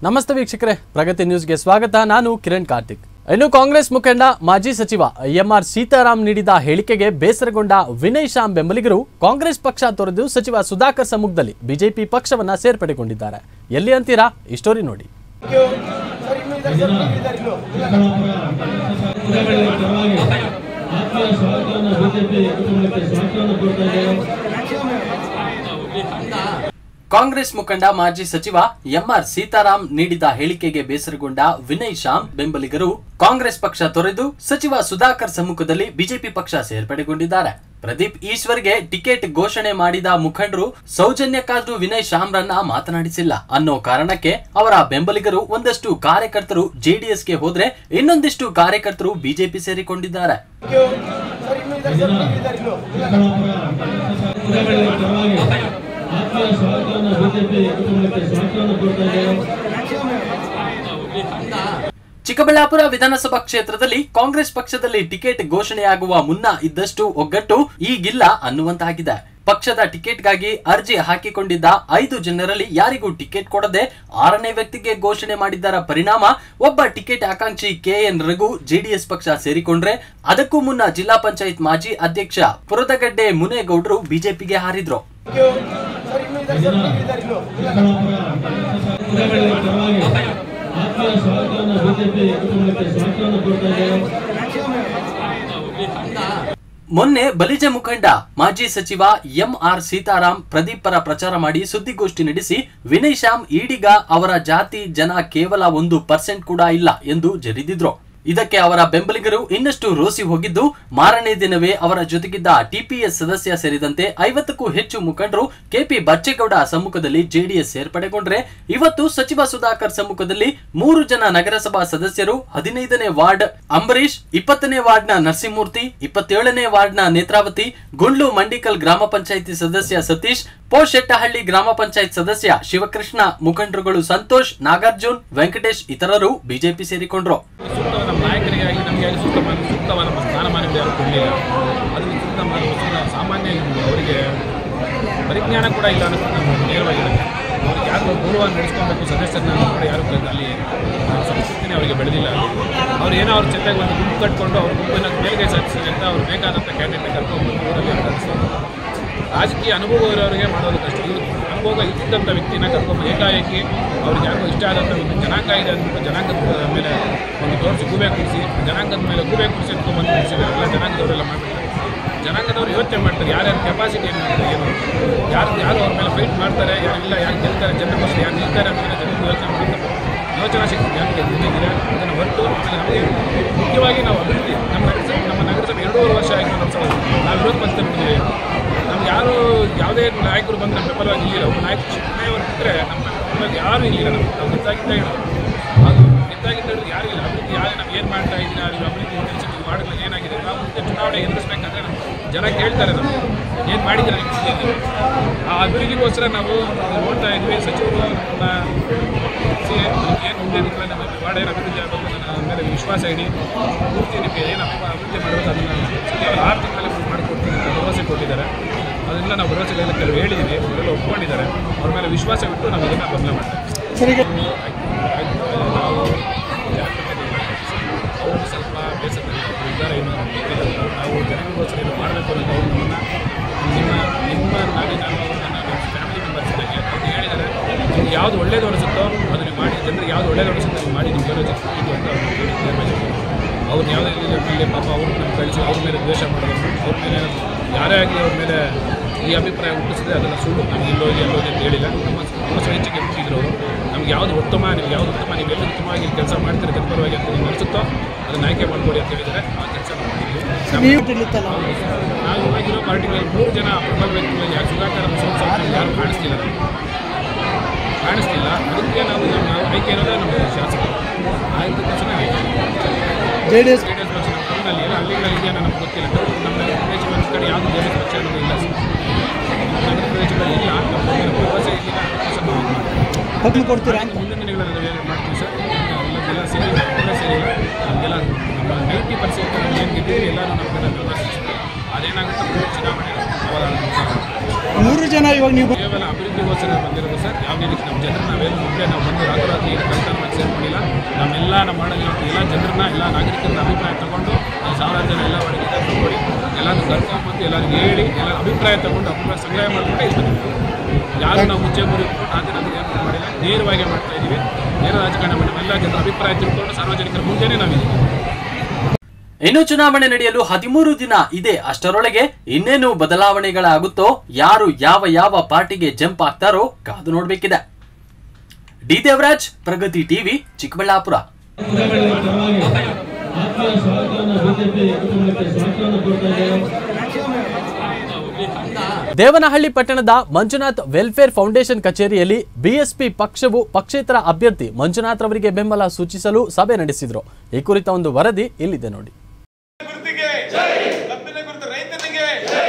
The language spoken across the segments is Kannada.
ನಮಸ್ತೆ ವೀಕ್ಷಕರೇ ಪ್ರಗತಿ ನ್ಯೂಸ್ಗೆ ಸ್ವಾಗತ ನಾನು ಕಿರಣ್ ಕಾರ್ತಿಕ್ ಇನ್ನು ಕಾಂಗ್ರೆಸ್ ಮುಖಂಡ ಮಾಜಿ ಸಚಿವ ಎಂಆರ್ ಸೀತಾರಾಮ್ ನೀಡಿದ ಹೇಳಿಕೆಗೆ ಬೇಸರಗೊಂಡ ವಿನಯ್ ಶ್ಯಾಮ್ ಬೆಂಬಲಿಗರು ಕಾಂಗ್ರೆಸ್ ಪಕ್ಷ ತೊರೆದು ಸಚಿವ ಸುಧಾಕರ್ ಸಮ್ಮುಖದಲ್ಲಿ ಬಿಜೆಪಿ ಪಕ್ಷವನ್ನ ಸೇರ್ಪಡೆಗೊಂಡಿದ್ದಾರೆ ಎಲ್ಲಿ ಅಂತೀರಾ ಈ ಸ್ಟೋರಿ ನೋಡಿ ಆತ್ಮೀಯ ಸ್ವಾಗತವನ್ನು ಬಿಜೆಪಿ ಕುಟುಂಬಕ್ಕೆ ಸ್ವಾಗತವನ್ನು ಕೊಡ್ತಾ ಇದ್ದೇವೆ ಕಾಂಗ್ರೆಸ್ ಮುಖಂಡ ಮಾಜಿ ಸಚಿವ ಎಂಆರ್ ಸೀತಾರಾಮ್ ನೀಡಿದ ಹೇಳಿಕೆಗೆ ಬೇಸರಗೊಂಡ ವಿನಯ್ ಶ್ಯಾಮ್ ಬೆಂಬಲಿಗರು ಕಾಂಗ್ರೆಸ್ ಪಕ್ಷ ತೊರೆದು ಸಚಿವ ಸುಧಾಕರ್ ಸಮ್ಮುಖದಲ್ಲಿ ಬಿಜೆಪಿ ಪಕ್ಷ ಸೇರ್ಪಡೆಗೊಂಡಿದ್ದಾರೆ ಪ್ರದೀಪ್ ಈಶ್ವರ್ಗೆ ಟಿಕೆಟ್ ಘೋಷಣೆ ಮಾಡಿದ ಮುಖಂಡರು ಸೌಜನ್ಯಕ್ಕಾದ್ರೂ ವಿನಯ್ ಶ್ಯಾಮ್ರನ್ನ ಮಾತನಾಡಿಸಿಲ್ಲ ಅನ್ನೋ ಕಾರಣಕ್ಕೆ ಅವರ ಬೆಂಬಲಿಗರು ಒಂದಷ್ಟು ಕಾರ್ಯಕರ್ತರು ಜೆಡಿಎಸ್ಗೆ ಹೋದ್ರೆ ಇನ್ನೊಂದಿಷ್ಟು ಕಾರ್ಯಕರ್ತರು ಬಿಜೆಪಿ ಸೇರಿಕೊಂಡಿದ್ದಾರೆ ಆತ್ಮೀಯ ಸ್ವಾಗತವನ್ನು ಬಿಜೆಪಿ ಕುಟುಂಬಕ್ಕೆ ಸ್ವಾಗತವನ್ನು ಕೊಡ್ತಾ ಇದ್ದೇವೆ ಚಿಕ್ಕಬಳ್ಳಾಪುರ ವಿಧಾನಸಭಾ ಕ್ಷೇತ್ರದಲ್ಲಿ ಕಾಂಗ್ರೆಸ್ ಪಕ್ಷದಲ್ಲಿ ಟಿಕೆಟ್ ಘೋಷಣೆಯಾಗುವ ಮುನ್ನ ಇದ್ದಷ್ಟು ಒಗ್ಗಟ್ಟು ಈಗಿಲ್ಲ ಅನ್ನುವಂತಾಗಿದೆ ಪಕ್ಷದ ಟಿಕೆಟ್ಗಾಗಿ ಅರ್ಜಿ ಹಾಕಿಕೊಂಡಿದ್ದ ಐದು ಜನರಲ್ಲಿ ಯಾರಿಗೂ ಟಿಕೆಟ್ ಕೊಡದೆ ಆರನೇ ವ್ಯಕ್ತಿಗೆ ಘೋಷಣೆ ಮಾಡಿದ್ದರ ಪರಿಣಾಮ ಒಬ್ಬ ಟಿಕೆಟ್ ಆಕಾಂಕ್ಷಿ ಕೆಎನ್ ರಘು ಜೆಡಿಎಸ್ ಪಕ್ಷ ಸೇರಿಕೊಂಡ್ರೆ ಅದಕ್ಕೂ ಮುನ್ನ ಜಿಲ್ಲಾ ಪಂಚಾಯತ್ ಮಾಜಿ ಅಧ್ಯಕ್ಷ ಪುರದಗಡ್ಡೆ ಮುನೇಗೌಡರು ಬಿಜೆಪಿಗೆ ಹಾರಿದ್ರು ಆತ್ಮೀಯ ಸ್ವಾಗತವನ್ನು ಬಿಜೆಪಿ ಕುಟುಂಬಕ್ಕೆ ಸ್ವಾಗತವನ್ನು ಕೊಡ್ತಾ ಇದ್ದೇವೆ ಮೊನ್ನೆ ಬಲಿಜ ಮುಖಂಡ ಮಾಜಿ ಸಚಿವ ಎಂಆರ್ ಸೀತಾರಾಮ್ ಪ್ರದೀಪ್ ಪರ ಪ್ರಚಾರ ಮಾಡಿ ಸುದ್ದಿಗೋಷ್ಠಿ ನಡೆಸಿ ವಿನಯ್ ಶ್ಯಾಮ್ ಈಡಿಗ ಅವರ ಜಾತಿ ಜನ ಕೇವಲ ಒಂದು ಪರ್ಸೆಂಟ್ ಕೂಡ ಇಲ್ಲ ಎಂದು ಜರಿದಿದ್ರು ಇದಕ್ಕೆ ಅವರ ಬೆಂಬಲಿಗರು ಇನ್ನಷ್ಟು ರೋಸಿ ಹೋಗಿದ್ದು ಮಾರನೇ ದಿನವೇ ಅವರ ಜೊತೆಗಿದ್ದ ಟಿಪಿಎಸ್ ಸದಸ್ಯ ಸೇರಿದಂತೆ ಐವತ್ತಕ್ಕೂ ಹೆಚ್ಚು ಮುಖಂಡರು ಕೆಪಿ ಬಚ್ಚೇಗೌಡ ಸಮ್ಮುಖದಲ್ಲಿ ಜೆಡಿಎಸ್ ಸೇರ್ಪಡೆಗೊಂಡ್ರೆ ಇವತ್ತು ಸಚಿವ ಸುಧಾಕರ್ ಸಮ್ಮುಖದಲ್ಲಿ ಮೂರು ಜನ ನಗರಸಭಾ ಸದಸ್ಯರು ಹದಿನೈದನೇ ವಾರ್ಡ್ ಅಂಬರೀಶ್ ಇಪ್ಪತ್ತನೇ ವಾರ್ಡ್ನ ನರಸಿಂಹಮೂರ್ತಿ ಇಪ್ಪತ್ತೇಳನೇ ವಾರ್ಡ್ನ ನೇತ್ರಾವತಿ ಗುಂಡ್ಲು ಮಂಡಿಕಲ್ ಗ್ರಾಮ ಪಂಚಾಯಿತಿ ಸದಸ್ಯ ಸತೀಶ್ ಪೋಶೆಟ್ಟಹಳ್ಳಿ ಗ್ರಾಮ ಪಂಚಾಯತ್ ಸದಸ್ಯ ಶಿವಕೃಷ್ಣ ಮುಖಂಡರುಗಳು ಸಂತೋಷ್ ನಾಗಾರ್ಜುನ್ ವೆಂಕಟೇಶ್ ಇತರರು ಬಿಜೆಪಿ ಸೇರಿಕೊಂಡ್ರು ಸೂಕ್ತ ನಮ್ಮ ನಾಯಕರಿಗಾಗಿ ನಮಗೆ ಅಲ್ಲಿ ಸೂಕ್ತವಾದ ಸೂಕ್ತವಾದ ಸ್ಥಾನಮಾನ ಯಾರು ಕೊಡಲಿಲ್ಲ ಅದನ್ನು ಸೂಕ್ತ ಮಾಡಿ ಸಾಮಾನ್ಯ ಅವರಿಗೆ ಪರಿಜ್ಞಾನ ಕೂಡ ಇಲ್ಲ ಅನ್ನೋದು ನಾವು ನೇರವಾಗಿದೆ ಅವ್ರಿಗೆ ಯಾರು ಗೌರವವಾಗಿ ನಡೆಸ್ಕೊಬೇಕು ಸದಸ್ಯರನ್ನ ಕೂಡ ಯಾರು ಕೂಡ ಅಲ್ಲಿ ಆ ಸಂಸ್ಕೃತಿನೇ ಅವರಿಗೆ ಬೆಳೆದಿಲ್ಲ ಅವ್ರು ಏನೋ ಅವ್ರು ಚೆಂದಾಗಿ ಒಂದು ಗುಂಪು ಕಟ್ಕೊಂಡು ಅವ್ರ ಗುಂಪನ್ನು ಮೇಲ್ಗೈ ಸಾಧಿಸಿ ಅಂತ ಅವ್ರು ಬೇಕಾದಂಥ ಕ್ಯಾಂಡಿಡೇಟ್ ಕರ್ಕೊಂಡು ಊರಲ್ಲಿ ಅವ್ರು ಕಳಿಸ್ತಾರೆ ರಾಜಕೀಯ ಅನುಭವ ಇರೋರಿಗೆ ಮಾಡೋದು ಕಷ್ಟ ಇವರು ಅನುಭವ ಇದ್ದಂಥ ವ್ಯಕ್ತಿನ ಕರ್ಕೊಂಡು ಏಕಾಏಕಿ ಅವ್ರಿಗೆ ಯಾಕೋ ಇಷ್ಟ ಆದಂಥ ಒಂದು ಜನಾಂಗ ಇದೆ ಅಂದ್ಬಿಟ್ಟು ಜನಾಂಗದ ಮೇಲೆ ಒಂದು ತೋರಿಸಿ ಗೂಬೆ ಕುಡಿಸಿ ಜನಾಂಗದ ಮೇಲೆ ಗೂಬೆ ಕುಡಿಸಿ ಎತ್ಕೊಂಡ್ಬಂದು ಕುಡಿಸಿದ್ದಾರೆ ಎಲ್ಲ ಜನಾಂಗದವರೆಲ್ಲ ಮಾಡಿಬಿಡ್ತಾರೆ ಜನಾಂಗದವ್ರು ಯೋಚನೆ ಮಾಡ್ತಾರೆ ಯಾರ್ಯಾರ ಕೆಪಾಸಿಟಿ ಏನು ಮಾಡ್ತಾರೆ ಏನು ಯಾರು ಯಾರು ಅವ್ರ ಮೇಲೆ ಫೈಟ್ ಮಾಡ್ತಾರೆ ಯಾರಿಲ್ಲ ಯಾರು ಗೆಲ್ತಾರೆ ಜನರಿಗೋಸ್ಕರ ಯಾರು ನಿಲ್ತಾರೆ ಅನ್ನೋದನ್ನ ಜನರು ಯೋಚನೆ ಮಾಡ್ತಾರೆ ಯೋಚನಾ ಶಕ್ತಿ ಯಾರಿಗೆ ಇದಿದೆ ಅದನ್ನು ಹೊರತು ಆಮೇಲೆ ನಮಗೆ ಮುಖ್ಯವಾಗಿ ನಾವು ಅಭಿವೃದ್ಧಿ ನಮ್ಮ ನಗರಸಭೆ ನಮ್ಮ ನಗರಸಭೆ ಎರಡೂವರೆ ವರ್ಷ ಆಗಿ ನಾವು ನಡೆಸೋದು ನಾವು ವಿರೋಧ ಪಕ್ಷ ನೋಡಿದ್ದೀವಿ ನಮ್ಗೆ ಯಾರು ಯಾವುದೇ ನಾಯಕರು ಬಂದು ನಮ್ಮ ಬೆಂಬಲವಾಗಿ ಇಲ್ಲಿಲ್ಲ ಒಬ್ಬ ನಾಯಕ ಚಿಕ್ಕನೆಯವರು ಬಿಟ್ಟರೆ ನಮ್ಮ ಬೆಂಬಲವಾಗಿ ಯಾರೂ ಇಲ್ಲಿಲ್ಲ ನಾವು ನಾವು ಗೆದ್ದಾಗಿದ್ದ ಹೇಳೋದು ಅದು ಗೆದ್ದಾಗಿದ್ದ ಯಾರು ಇಲ್ಲ ಅಭಿವೃದ್ಧಿ ಯಾರೇ ನಾವು ಏನು ಮಾಡ್ತಾ ಇದ್ದೀರಾ ನೀವು ಅಭಿವೃದ್ಧಿ ಕೆಲಸ ವಾರ್ಡ್ಗಳು ಏನಾಗಿದೆ ನಾವು ಮುಂದೆ ಚುನಾವಣೆ ಎದುರಿಸ್ಬೇಕಂದ್ರೆ ನಾವು ಜನ ಕೇಳ್ತಾರೆ ನಾವು ಏನು ಮಾಡಿದ್ದೀರಾ ನಿಮ್ಮ ಜಿಲ್ಲೆಯಲ್ಲಿ ಆ ಅಭಿವೃದ್ಧಿಗೋಸ್ಕರ ನಾವು ನೋಡ್ತಾ ಇದ್ವಿ ಸಚಿವರು ನಮ್ಮ ಸಿ ಏನು ಮುಂದೆ ನಿಂತರೆ ನಮ್ಮ ವಾರ್ಡ್ ಏನು ಅಭಿವೃದ್ಧಿ ಆಗಬೇಕು ಅನ್ನೋ ನನ್ನ ಮೇಲೆ ವಿಶ್ವಾಸ ಇಡಿ ಪೂರ್ತಿ ನಿಮಗೆ ಏನು ಅಭಿವೃದ್ಧಿ ಮಾಡಬೇಕು ಅದನ್ನು ಸಚಿವರು ಆರು ತಿಂಗಳಲ್ಲಿ ಮಾಡಿಕೊಡ್ತೀನಿ ಅಂತ ಭರವಸೆ ಕೊಟ್ಟಿದ್ದಾರೆ ಅದರಿಂದ ನಾವು ಭರವಸೆಗಳೆಲ್ಲ ಕೆಲವು ಹೇಳಿದ್ದೀವಿ ಅವರೆಲ್ಲ ಒಪ್ಕೊಂಡಿದ್ದಾರೆ ಅವ್ರ ಮೇಲೆ ವಿಶ್ವಾಸ ಬಿಟ್ಟು ನಾವು ಇದನ್ನು ಬೆಂಬಲ ಮಾಡ್ತೇವೆ ನಾವು ಅವರು ಸ್ವಲ್ಪ ಬೇಸರ ಇದ್ದಾರೆ ಏನು ಗೊತ್ತಿಲ್ಲ. ನಾವು ಜನರಿಗೋಸ್ಕರ ಏನು ಮಾಡಬೇಕು ಅನ್ನೋದು ಅವ್ರು ನಮ್ಮನ್ನು ನಿಮ್ಮ ನಿಮ್ಮ ನಾಡಿನ ನನ್ನ ಫ್ಯಾಮಿಲಿ ಮೆಂಬರ್ಸ್ ಇದ್ದಾಗೆ ಅವ್ರು ಹೇಳಿದ್ದಾರೆ ನಿಮ್ಗೆ ಯಾವುದು ಒಳ್ಳೇದು ಅನಿಸುತ್ತೋ ಅದು ನೀವು ಮಾಡಿ ಜನರಿಗೆ ಯಾವುದು ಒಳ್ಳೇದು ಅನಿಸುತ್ತೋ ನೀವು ಮಾಡಿ ನಿಮ್ಮ ಜೊತೆ ಇದು ಅಂತ ಅವ್ರು ಹೇಳಿದ್ದಾರೆ ಅವ್ರು ಯಾವುದೇ ಮೇಲೆ ಪಾಪ ಅವ್ರನ್ನ ಕಳಿಸಿ ಅವ್ರ ಮೇಲೆ ದ್ವೇಷ ಮಾಡೋದು ಅವ್ರ ಮೇಲೆ ಯಾರೇ ಆಗಲಿ ಅವ್ರ ಮೇಲೆ ಈ ಅಭಿಪ್ರಾಯ ಹುಟ್ಟಿಸಿದ್ರೆ ಅದನ್ನು ಸುಳ್ಳು ನಮ್ಗೆ ಇಲ್ಲೋಗಿ ಅಲ್ಲೋಗಿ ಅಂತ ಹೇಳಿಲ್ಲ ನಮ್ಮ ನಮ್ಮ ಸ್ವಇಚ್ಛೆಗೆ ಹುಟ್ಟಿದ್ರು ಅವರು ನಮ್ಗೆ ಯಾವುದು ಉತ್ತಮ ನಿಮ್ಗೆ ಯಾವುದು ಉತ್ತಮ ನೀವೆಲ್ಲ ಉತ್ತಮವಾಗಿ ಕೆಲಸ ಮಾಡ್ತೀರಿ ಜನಪರವಾಗಿ ಅಂತ ನಿಮ್ಗೆ ಅನಿಸುತ್ತೋ ಅದನ್ನು ಆಯ್ಕೆ ಮಾಡ್ಕೊಡಿ ಅಂತ ಹೇಳಿದ್ದಾರೆ ಆ ಕೆಲಸ ಮಾಡ್ತೀವಿ ನಾವು ಇವಾಗಿರೋ ಪಾರ್ಟಿಗಳಲ್ಲಿ ಮೂರು ಜನ ಪ್ರಬಲ ವ್ಯಕ್ತಿಗಳಲ್ಲಿ ಯಾರು ಸುಧಾಕರ್ ಮುಸ್ಲಿಂ ಯಾರು ಕಾಣಿಸ್ತಿಲ್ಲ ನಮ್ಗೆ. ಕಾಣಿಸ್ತಿಲ್ಲ ಅದಕ್ಕೆ ನಾವು ನಮ್ಮ ಆಯ್ಕೆ ಇರೋದೇ ನಮ್ಮ ಶಾಸಕರು ಆಯ್ತು ತಕ್ಷಣ ಆಯ್ತು J D S J D S ಪಕ್ಷ ನಮ್ಮ ಊರಿನಲ್ಲಿ ಏನೋ ಹಳ್ಳಿಗಳಲ್ಲಿ ಇದೆಯೋ ನಮ್ಗೆ ಗೊತ್ತಿಲ್ಲ ನಮ್ಮ ನಗರ ಪ್ರದೇಶಗಳ ಕಡೆ ಯಾವುದು ಜೆ ಡಿ ಎಸ್ ಪಕ್ಷ ಅನ್ನೋದು ಇಲ್ಲ ನಗರ ಪ್ರದೇಶಗಳಲ್ಲಿ ಇಲ್ಲ ನಮ್ಮ ಮೇಲೆ ಭರವಸೆ ಇಲ್ಲ ಅವಕಾಶ ನಾವು ಇದು ಮಾಡ್ತೀವಿ. ಹಕ್ಕು ಕೊಡ್ತೀರಾ ಅಂತ ಮುಂದಿನ ದಿನಗಳಲ್ಲಿ ನಾವು ಏನು ಮಾಡ್ತೀವಿ ಸರ್ ಎಲ್ಲ ಸೇರಿ ಎಲ್ಲ ಸೇರಿ ನಮಗೆಲ್ಲ ನಮ್ಮ ನೈಂಟಿ ಪರ್ಸೆಂಟ್ ನಾವು ಏನು ಗೆದ್ದಿದ್ದೀವಿ ಎಲ್ಲರೂ ನಮಗೆಲ್ಲ ಭರವಸೆ ಸಿಗುತ್ತೆ. ಅದೇನಾಗುತ್ತೆ ಮುಂದಿನ ಚುನಾವಣೆ ಅವಾಗ ಮೂರು ಜನ ಇವಾಗ ನೀವು ಕೇವಲ ಅಭಿವೃದ್ಧಿಗೋಸ್ಕರ ಬಂದಿರೋದು ಸರ್ ಯಾವುದೇ ರೀತಿ ನಮ್ಮ ಜನರು ನಾವೇನು ಮುಂದೆ ನಾವು ಬಂದು ರಾತ್ರೋರಾತ್ರಿ ಏನು ಕೆಲಸ ಎಲ್ಲ ನಮ್ಮ ಮಾಡಲಿರುವಂಥ ಎಲ್ಲ ಜನರನ್ನ ಎಲ್ಲ ನಾಗರಿಕರನ್ನ ಅಭಿಪ್ರಾಯ ತಗೊಂಡು ಈ ಸಾವಿರಾರು ಜನ ಎಲ್ಲ ಒಳಗೆ ತಗೊಂಡು ಎಲ್ಲರೂ ಕರ್ಕೊಂಬಂದು ಎಲ್ಲರಿಗೂ ಹೇಳಿ ಎಲ್ಲರ ಅಭಿಪ್ರಾಯ ತಗೊಂಡು ಅಭಿಪ್ರಾಯ ಸಂಗ್ರಹ ಮಾಡಿಬಿಟ್ಟು ಇರ್ಬೇಕು ಯಾರು ನಾವು ಮುಂಚೆ ಮುರಿ ಆದ್ರೆ ನಮಗೆ ಏನು ಮಾಡಿಲ್ಲ ನೇರವಾಗಿ ಮಾಡ್ತಾ ಇದ್ದೀವಿ ನೇರ ರಾಜಕಾರಣ ಮಾಡಿ ಎಲ್ಲ ಜನರ ಅಭಿಪ್ರಾಯ ತಿಳ್ಕೊಂಡು ಸಾರ್ವಜನಿಕರ ಮುಂದೆನೇ ನಾವಿದ್ದೀವಿ ಇನ್ನು ಚುನಾವಣೆ ನಡೆಯಲು ಹದಿಮೂರು ದಿನ ಇದೆ ಅಷ್ಟರೊಳಗೆ ಇನ್ನೇನು ಬದಲಾವಣೆಗಳಾಗುತ್ತೋ ಯಾರು ಯಾವ ಯಾವ ಪಾರ್ಟಿಗೆ ಜಂಪ್ ಆಗ್ತಾರೋ ಕಾದು ನೋಡ್ಬೇಕಿದೆ ಡಿ ದೇವರಾಜ್ ಪ್ರಗತಿ ಟಿವಿ ಚಿಕ್ಕಬಳ್ಳಾಪುರ ಕುಟುಂಬಗಳ ಪರವಾಗಿ ಆತ್ಮೀಯ ಸ್ವಾಗತವನ್ನು ಬಿಜೆಪಿ ಕುಟುಂಬಕ್ಕೆ ಸ್ವಾಗತವನ್ನು ಕೋರ್ತಾ ಇದ್ದೇವೆ ದೇವನಹಳ್ಳಿ ಪಟ್ಟಣದ ಮಂಜುನಾಥ್ ವೆಲ್ಫೇರ್ ಫೌಂಡೇಶನ್ ಕಚೇರಿಯಲ್ಲಿ ಬಿಎಸ್ಪಿ ಪಕ್ಷವು ಪಕ್ಷೇತರ ಅಭ್ಯರ್ಥಿ ಮಂಜುನಾಥ್ ಅವರಿಗೆ ಬೆಂಬಲ ಸೂಚಿಸಲು ಸಭೆ ನಡೆಸಿದ್ರು ಈ ಕುರಿತ ಒಂದು ವರದಿ ಇಲ್ಲಿದೆ ನೋಡಿ ಗುರುತಿಗೆ ಕಬ್ಬಿನ ಗುರುತು ರೈತನಿಗೆ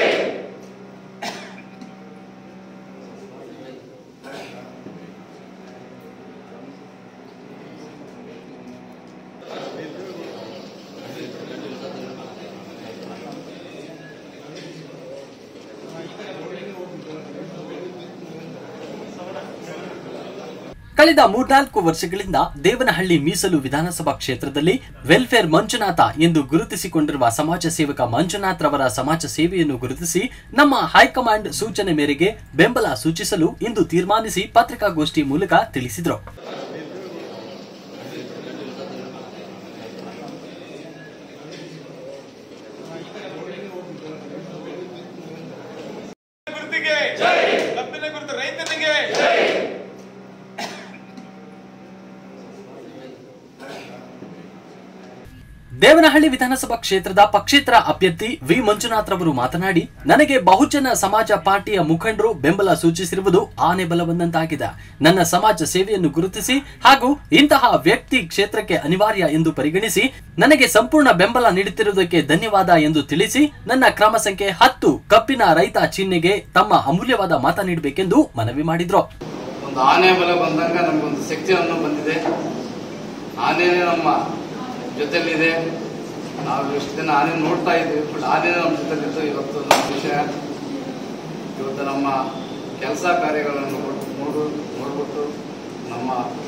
ಕಳೆದ ಮೂರ್ನಾಲ್ಕು ವರ್ಷಗಳಿಂದ ದೇವನಹಳ್ಳಿ ಮೀಸಲು ವಿಧಾನಸಭಾ ಕ್ಷೇತ್ರದಲ್ಲಿ ವೆಲ್ಫೇರ್ ಮಂಜುನಾಥ ಎಂದು ಗುರುತಿಸಿಕೊಂಡಿರುವ ಸಮಾಜ ಸೇವಕ ಮಂಜುನಾಥ್ ರವರ ಸಮಾಜ ಸೇವೆಯನ್ನು ಗುರುತಿಸಿ ನಮ್ಮ ಹೈಕಮಾಂಡ್ ಸೂಚನೆ ಮೇರೆಗೆ ಬೆಂಬಲ ಸೂಚಿಸಲು ಇಂದು ತೀರ್ಮಾನಿಸಿ ಪತ್ರಿಕಾಗೋಷ್ಠಿ ಮೂಲಕ ತಿಳಿಸಿದರು ಗುರುತಿಗೆ ಕಬ್ಬಿನ ಗುರುತು ರೈತನಿಗೆ ದೇವನಹಳ್ಳಿ ವಿಧಾನಸಭಾ ಕ್ಷೇತ್ರದ ಪಕ್ಷೇತರ ಅಭ್ಯರ್ಥಿ ವಿ ಮಂಜುನಾಥ್ ರವರು ಮಾತನಾಡಿ ನನಗೆ ಬಹುಜನ ಸಮಾಜ ಪಾರ್ಟಿಯ ಮುಖಂಡರು ಬೆಂಬಲ ಸೂಚಿಸಿರುವುದು ಆನೆ ಬಲವನ್ನಂತಾಗಿದೆ ನನ್ನ ಸಮಾಜ ಸೇವೆಯನ್ನು ಗುರುತಿಸಿ ಹಾಗೂ ಇಂತಹ ವ್ಯಕ್ತಿ ಕ್ಷೇತ್ರಕ್ಕೆ ಅನಿವಾರ್ಯ ಎಂದು ಪರಿಗಣಿಸಿ ನನಗೆ ಸಂಪೂರ್ಣ ಬೆಂಬಲ ನೀಡುತ್ತಿರುವುದಕ್ಕೆ ಧನ್ಯವಾದ ಎಂದು ತಿಳಿಸಿ ನನ್ನ ಕ್ರಮ ಸಂಖ್ಯೆ ಹತ್ತು ಕಪ್ಪಿನ ರೈತ ಚಿಹ್ನೆಗೆ ತಮ್ಮ ಅಮೂಲ್ಯವಾದ ಮತ ನೀಡಬೇಕೆಂದು ಮನವಿ ಮಾಡಿದ್ರು ಒಂದು ಆನೆ ಬಲ ಬಂದಾಗ ನಮಗೊಂದು ಶಕ್ತಿಯನ್ನು ಬಂದಿದೆ ಆನೆನೇ ನಮ್ಮ ಜೊತೆಲಿದೆ ನಾವು ಎಷ್ಟು ದಿನ ಆನೆ ನೋಡ್ತಾ ಇದ್ದೀವಿ ಬಟ್ ಆನೆ ನಮ್ಮ ಜೊತೆಲಿದ್ದು ಇವತ್ತು ನಮ್ಮ ವಿಷಯ ಇವತ್ತು ನಮ್ಮ ಕೆಲಸ ಕಾರ್ಯಗಳನ್ನು ಕೊಟ್ಟು ನೋಡು ನೋಡ್ಬಿಟ್ಟು ನಮ್ಮ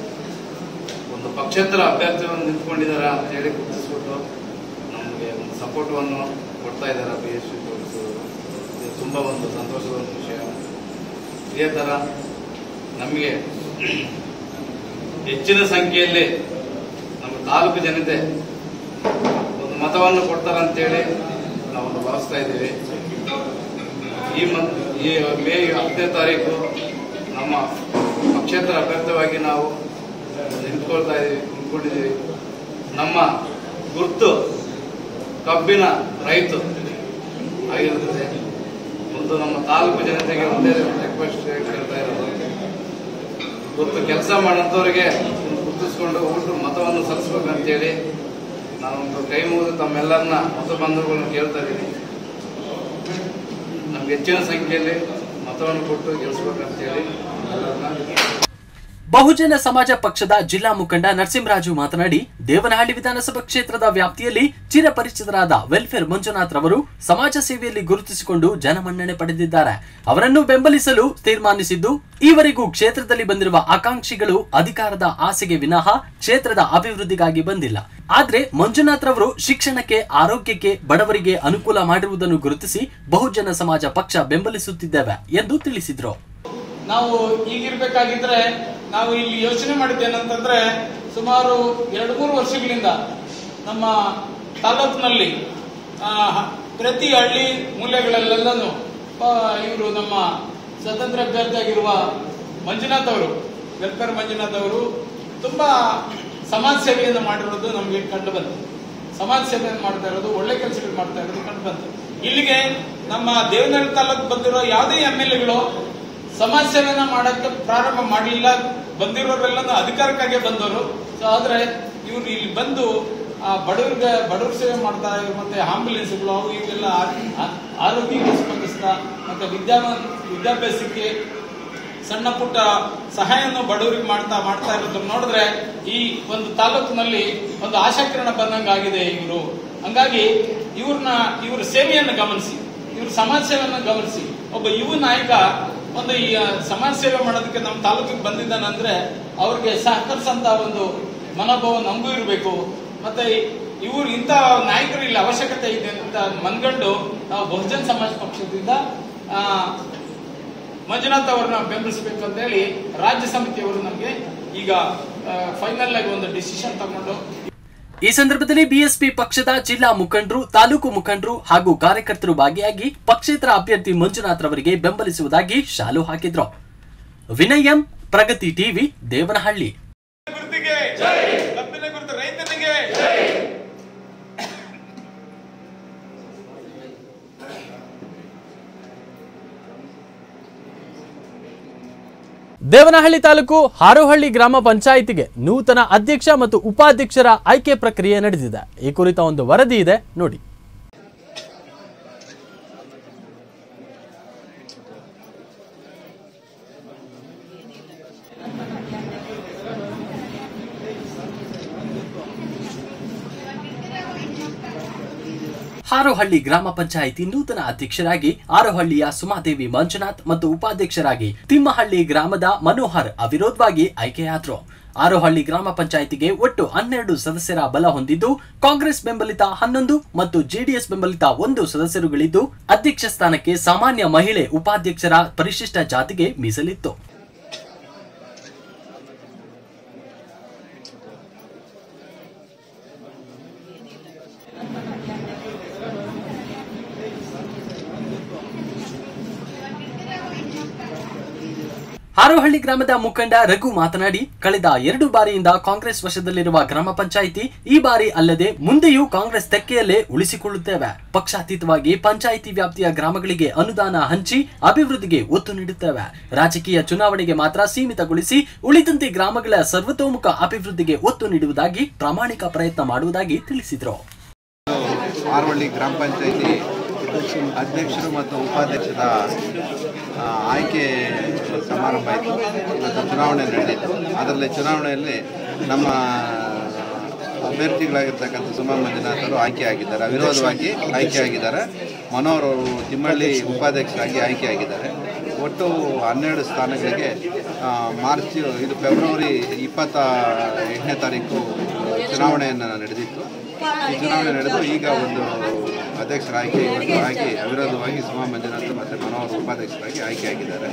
ಒಂದು ಪಕ್ಷೇತರ ಅಭ್ಯರ್ಥಿಯನ್ನು ನಿಂತ್ಕೊಂಡಿದ್ದಾರೆ ಅಂತ ಹೇಳಿ ಗುರುತಿಸ್ಬಿಟ್ಟು ನಮಗೆ ಒಂದು ಸಪೋರ್ಟವನ್ನು ಕೊಡ್ತಾ ಇದ್ದಾರೆ ಬಿ ಎಸ್ ಇದು ತುಂಬ ಒಂದು ಸಂತೋಷದ ಒಂದು ವಿಷಯ ಇದೇ ಥರ ನಮಗೆ ಹೆಚ್ಚಿನ ಸಂಖ್ಯೆಯಲ್ಲಿ ನಮ್ಮ ತಾಲೂಕು ಜನತೆ ಒಂದು ಮತವನ್ನು ಕೊಡ್ತಾರಂತೇಳಿ ನಾವು ಭಾವಿಸ್ತಾ ಇದ್ದೀವಿ ಈ ಮತ್ ಈ ಮೇ ಹತ್ತನೇ ತಾರೀಕು ನಮ್ಮ ಪಕ್ಷೇತರ ಅಭ್ಯರ್ಥಿಯಾಗಿ ನಾವು ನಿಂತ್ಕೊಳ್ತಾ ಇದ್ದೀವಿ ನಿಂತ್ಕೊಂಡಿದ್ದೀವಿ ನಮ್ಮ ಗುರ್ತು ಕಬ್ಬಿನ ರೈತು ಆಗಿರುತ್ತದೆ ಒಂದು ನಮ್ಮ ತಾಲೂಕು ಜನತೆಗೆ ಒಂದೇ ರಿಕ್ವೆಸ್ಟ್ ಕೇಳ್ತಾ ಇರೋದು ಗೊತ್ತು ಕೆಲಸ ಮಾಡೋಂಥವ್ರಿಗೆ ಗುರುತಿಸ್ಕೊಂಡು ಊಟ ಮತವನ್ನು ಸಲ್ಲಿಸ್ಬೇಕಂತೇಳಿ ನಾನೊಂದು ಕೈ ಮುಗಿದು ತಮ್ಮೆಲ್ಲರನ್ನ ಮತ ಬಂಧುಗಳನ್ನ ಕೇಳ್ತಾ ಇದ್ದೀನಿ ನಮ್ಗೆ ಹೆಚ್ಚಿನ ಸಂಖ್ಯೆಯಲ್ಲಿ ಮತವನ್ನು ಕೊಟ್ಟು ಗೆಲ್ಲಿಸ್ಬೇಕಂತೇಳಿ ಎಲ್ಲರನ್ನ ಬಹುಜನ ಸಮಾಜ ಪಕ್ಷದ ಜಿಲ್ಲಾ ಮುಖಂಡ ನರಸಿಂಹರಾಜು ಮಾತನಾಡಿ ದೇವನಹಳ್ಳಿ ವಿಧಾನಸಭಾ ಕ್ಷೇತ್ರದ ವ್ಯಾಪ್ತಿಯಲ್ಲಿ ಚಿರಪರಿಚಿತರಾದ ವೆಲ್ಫೇರ್ ಮಂಜುನಾಥ್ ರವರು ಸಮಾಜ ಸೇವೆಯಲ್ಲಿ ಗುರುತಿಸಿಕೊಂಡು ಜನಮನ್ನಣೆ ಪಡೆದಿದ್ದಾರೆ ಅವರನ್ನು ಬೆಂಬಲಿಸಲು ತೀರ್ಮಾನಿಸಿದ್ದು ಈವರೆಗೂ ಕ್ಷೇತ್ರದಲ್ಲಿ ಬಂದಿರುವ ಆಕಾಂಕ್ಷಿಗಳು ಅಧಿಕಾರದ ಆಸೆಗೆ ವಿನಃ ಕ್ಷೇತ್ರದ ಅಭಿವೃದ್ಧಿಗಾಗಿ ಬಂದಿಲ್ಲ ಆದ್ರೆ ಮಂಜುನಾಥ್ ರವರು ಶಿಕ್ಷಣಕ್ಕೆ ಆರೋಗ್ಯಕ್ಕೆ ಬಡವರಿಗೆ ಅನುಕೂಲ ಮಾಡಿರುವುದನ್ನು ಗುರುತಿಸಿ ಬಹುಜನ ಸಮಾಜ ಪಕ್ಷ ಬೆಂಬಲಿಸುತ್ತಿದ್ದೇವೆ ಎಂದು ತಿಳಿಸಿದ್ರು ನಾವು ಈಗಿರ್ಬೇಕಾಗಿದ್ರೆ ನಾವು ಇಲ್ಲಿ ಯೋಚನೆ ಮಾಡಿದ್ದೇನಂತಂದ್ರೆ ಸುಮಾರು ಎರಡು ಮೂರು ವರ್ಷಗಳಿಂದ ನಮ್ಮ ತಾಲೂಕಿನಲ್ಲಿ ಆ, ಪ್ರತಿ ಹಳ್ಳಿ ಮೂಲೆಗಳಲ್ಲೆಲ್ಲನೂ ಇವರು ನಮ್ಮ ಸ್ವತಂತ್ರ ಅಭ್ಯರ್ಥಿಯಾಗಿರುವ ಮಂಜುನಾಥ್ ಅವರು ವೆಲ್ಫೇರ್ ಮಂಜುನಾಥ್ ಅವರು ತುಂಬಾ ಸಮಾಜ ಸೇವೆಯನ್ನು ಮಾಡಿರೋದು ನಮಗೆ ಕಂಡು ಬಂತು ಸಮಾಜ ಸೇವೆಯನ್ನು ಮಾಡ್ತಾ ಇರೋದು ಒಳ್ಳೆ ಕೆಲಸಗಳು ಮಾಡ್ತಾ ಇರೋದು ಕಂಡು ಬಂತು ಇಲ್ಲಿಗೆ ನಮ್ಮ ದೇವನಹಳ್ಳಿ ತಾಲೂಕು ಬಂದಿರೋ ಯಾವುದೇ ಎಂ ಎಲ್ ಎಗಳು ಸಮಾಜ ಸೇವೆನ ಮಾಡಕ್ಕೆ ಪ್ರಾರಂಭ ಮಾಡಲಿಲ್ಲ ಬಂದಿರೋರೆಲ್ಲ ಅಧಿಕಾರಕ್ಕಾಗಿ ಬಂದವರು ಸೊ ಆದ್ರೆ ಇವ್ರು ಇಲ್ಲಿ ಬಂದು ಆ ಬಡವರಿಗೆ ಬಡವ್ರ ಸೇವೆ ಮಾಡ್ತಾ ಇದ್ರು ಮತ್ತೆ ಆಂಬ್ಯುಲೆನ್ಸ್ಗಳು ಅವು ಇವೆಲ್ಲ ಆ- ಆ- ಆರೋಗ್ಯಕ್ಕೆ ಸ್ಪಂದಿಸ್ತಾ ಮತ್ತೆ ವಿದ್ಯಾ ವಿದ್ಯಾಭ್ಯಾಸಕ್ಕೆ ಸಣ್ಣ ಪುಟ್ಟ ಸಹಾಯವನ್ನು ಬಡವರಿಗೆ ಮಾಡ್ತಾ ಮಾಡ್ತಾ ಇರೋದು ನೋಡಿದ್ರೆ ಈ ಒಂದು ತಾಲೂಕಿನಲ್ಲಿ ಒಂದು ಆಶಾಕಿರಣ ಬಂದಂಗಾಗಿದೆ ಇವರು ಹಂಗಾಗಿ ಇವ್ರನ್ನ ಇವ್ರ ಸೇವೆಯನ್ನು ಗಮನಿಸಿ ಇವ್ರ ಸಮಾಜ ಸೇವೆಯನ್ನು ಗಮನಿಸಿ ಒಬ್ಬ ಯುವ ನಾಯಕ ಒಂದು ಈ ಆ, ಸಮಾಜ ಸೇವೆ ಮಾಡೋದಕ್ಕೆ ನಮ್ಮ ತಾಲೂಕಿಗೆ ಬಂದಿದ್ದಾನಂದ್ರೆ ಅವ್ರಿಗೆ ಸಹಕರಿಸಂತ ಒಂದು ಮನೋಭಾವ ನಮಗೂ ಇರಬೇಕು ಮತ್ತೆ ಇವರು ಇಂಥ ನಾಯಕರು ಇಲ್ಲಿ ಅವಶ್ಯಕತೆ ಇದೆ ಅಂತ ಮನ್ಗಂಡು ನಾವು ಬಹುಜನ್ ಸಮಾಜ ಪಕ್ಷದಿಂದ ಆ, ಮಂಜುನಾಥ್ ಅವರನ್ನ ಬೆಂಬಲಿಸಬೇಕು ಅಂತ ಹೇಳಿ ರಾಜ್ಯ ಸಮಿತಿಯವರು ನಮಗೆ ಈಗ ಫೈನಲ್ ಆಗಿ ಒಂದು ಡಿಸಿಷನ್ ತಗೊಂಡು ಈ ಸಂದರ್ಭದಲ್ಲಿ ಬಿಎಸ್ಪಿ ಪಕ್ಷದ ಜಿಲ್ಲಾ ಮುಖಂಡರು ತಾಲೂಕು ಮುಖಂಡರು ಹಾಗೂ ಕಾರ್ಯಕರ್ತರು ಭಾಗಿಯಾಗಿ ಪಕ್ಷೇತರ ಅಭ್ಯರ್ಥಿ ಮಂಜುನಾಥ್ ರವರಿಗೆ ಬೆಂಬಲಿಸುವುದಾಗಿ ಶಾಲು ಹಾಕಿದ್ರು ವಿನಯ್ ಎಂ ಪ್ರಗತಿ ಟಿವಿ ದೇವನಹಳ್ಳಿ ಗುರುತಿಗೆ ಕಬ್ಬಿನ ಗುರುತು ರೈತನಿಗೆ ದೇವನಹಳ್ಳಿ ತಾಲೂಕು ಹಾರೋಹಳ್ಳಿ ಗ್ರಾಮ ಪಂಚಾಯಿತಿಗೆ ನೂತನ ಅಧ್ಯಕ್ಷ ಮತ್ತು ಉಪಾಧ್ಯಕ್ಷರ ಆಯ್ಕೆ ಪ್ರಕ್ರಿಯೆ ನಡೆದಿದೆ ಈ ಕುರಿತ ಒಂದು ವರದಿ ಇದೆ ನೋಡಿ ಹಾರೋಹಳ್ಳಿ ಗ್ರಾಮ ಪಂಚಾಯಿತಿ ನೂತನ ಅಧ್ಯಕ್ಷರಾಗಿ ಆರೋಹಳ್ಳಿಯ ಸುಮಾದೇವಿ ಮಂಜುನಾಥ್ ಮತ್ತು ಉಪಾಧ್ಯಕ್ಷರಾಗಿ ತಿಮ್ಮಹಳ್ಳಿ ಗ್ರಾಮದ ಮನೋಹರ್ ಅವಿರೋಧವಾಗಿ ಆಯ್ಕೆಯಾದರು ಆರೋಹಳ್ಳಿ ಗ್ರಾಮ ಪಂಚಾಯಿತಿಗೆ ಒಟ್ಟು ಹನ್ನೆರಡು ಸದಸ್ಯರ ಬಲ ಹೊಂದಿದ್ದು ಕಾಂಗ್ರೆಸ್ ಬೆಂಬಲಿತ ಹನ್ನೊಂದು ಮತ್ತು ಜೆಡಿಎಸ್ ಬೆಂಬಲಿತ ಒಂದು ಸದಸ್ಯರುಗಳಿದ್ದು ಅಧ್ಯಕ್ಷ ಸ್ಥಾನಕ್ಕೆ ಸಾಮಾನ್ಯ ಮಹಿಳೆ ಉಪಾಧ್ಯಕ್ಷರ ಪರಿಶಿಷ್ಟ ಜಾತಿಗೆ ಮೀಸಲಿತ್ತು ಹಾರೋಹಳ್ಳಿ ಗ್ರಾಮದ ಮುಖಂಡ ರಘು ಮಾತನಾಡಿ ಕಳೆದ ಎರಡು ಬಾರಿಯಿಂದ ಕಾಂಗ್ರೆಸ್ ವಶದಲ್ಲಿರುವ ಗ್ರಾಮ ಪಂಚಾಯಿತಿ ಈ ಬಾರಿ ಅಲ್ಲದೆ ಮುಂದೆಯೂ ಕಾಂಗ್ರೆಸ್ ತೆಕ್ಕೆಯಲ್ಲೇ ಉಳಿಸಿಕೊಳ್ಳುತ್ತೇವೆ ಪಕ್ಷಾತೀತವಾಗಿ ಪಂಚಾಯಿತಿ ವ್ಯಾಪ್ತಿಯ ಗ್ರಾಮಗಳಿಗೆ ಅನುದಾನ ಹಂಚಿ ಅಭಿವೃದ್ಧಿಗೆ ಒತ್ತು ನೀಡುತ್ತೇವೆ ರಾಜಕೀಯ ಚುನಾವಣೆಗೆ ಮಾತ್ರ ಸೀಮಿತಗೊಳಿಸಿ ಉಳಿದಂತೆ ಗ್ರಾಮಗಳ ಸರ್ವತೋಮುಖ ಅಭಿವೃದ್ಧಿಗೆ ಒತ್ತು ನೀಡುವುದಾಗಿ ಪ್ರಾಮಾಣಿಕ ಪ್ರಯತ್ನ ಮಾಡುವುದಾಗಿ ತಿಳಿಸಿದರು ಆರವಳ್ಳಿ ಗ್ರಾಮ ಪಂಚಾಯಿತಿ ಅಧ್ಯಕ್ಷರು ಮತ್ತು ಉಪಾಧ್ಯಕ್ಷರ ಆ, ಆಯ್ಕೆ ಸಮಾರಂಭ ಇತ್ತು ಮತ್ತು ಚುನಾವಣೆ ನಡೆದಿತ್ತು ಅದರಲ್ಲಿ ಚುನಾವಣೆಯಲ್ಲಿ ನಮ್ಮ ಅಭ್ಯರ್ಥಿಗಳಾಗಿರ್ತಕ್ಕಂಥ ಸುಮಾ ಮಂಜುನಾಥ್ ಅವರು ಆಯ್ಕೆಯಾಗಿದ್ದಾರೆ ಅವಿರೋಧವಾಗಿ ಆಯ್ಕೆಯಾಗಿದ್ದಾರೆ ಮನೋಹರ್ ಅವರು ತಿಮ್ಮಳ್ಳಿ ಉಪಾಧ್ಯಕ್ಷರಾಗಿ ಆಯ್ಕೆಯಾಗಿದ್ದಾರೆ ಒಟ್ಟು ಹನ್ನೆರಡು ಸ್ಥಾನಗಳಿಗೆ ಆ, ಮಾರ್ಚ್ ಇದು ಫೆಬ್ರವರಿ ಇಪ್ಪತ್ತ ಎಂಟನೇ ತಾರೀಕು ಚುನಾವಣೆಯನ್ನು ನಡೆದಿತ್ತು ಈ ಚುನಾವಣೆ ನಡೆದು ಈಗ ಒಂದು ಅಧ್ಯಕ್ಷರ ಆಯ್ಕೆ ಇವತ್ತು ಆಗಿ ಅವಿರೋಧವಾಗಿ ಸುಮಾ ಮಂಜುನಾಥ್ ಮತ್ತು ಮನೋಹರ್ ಉಪಾಧ್ಯಕ್ಷರಾಗಿ ಆಯ್ಕೆಯಾಗಿದ್ದಾರೆ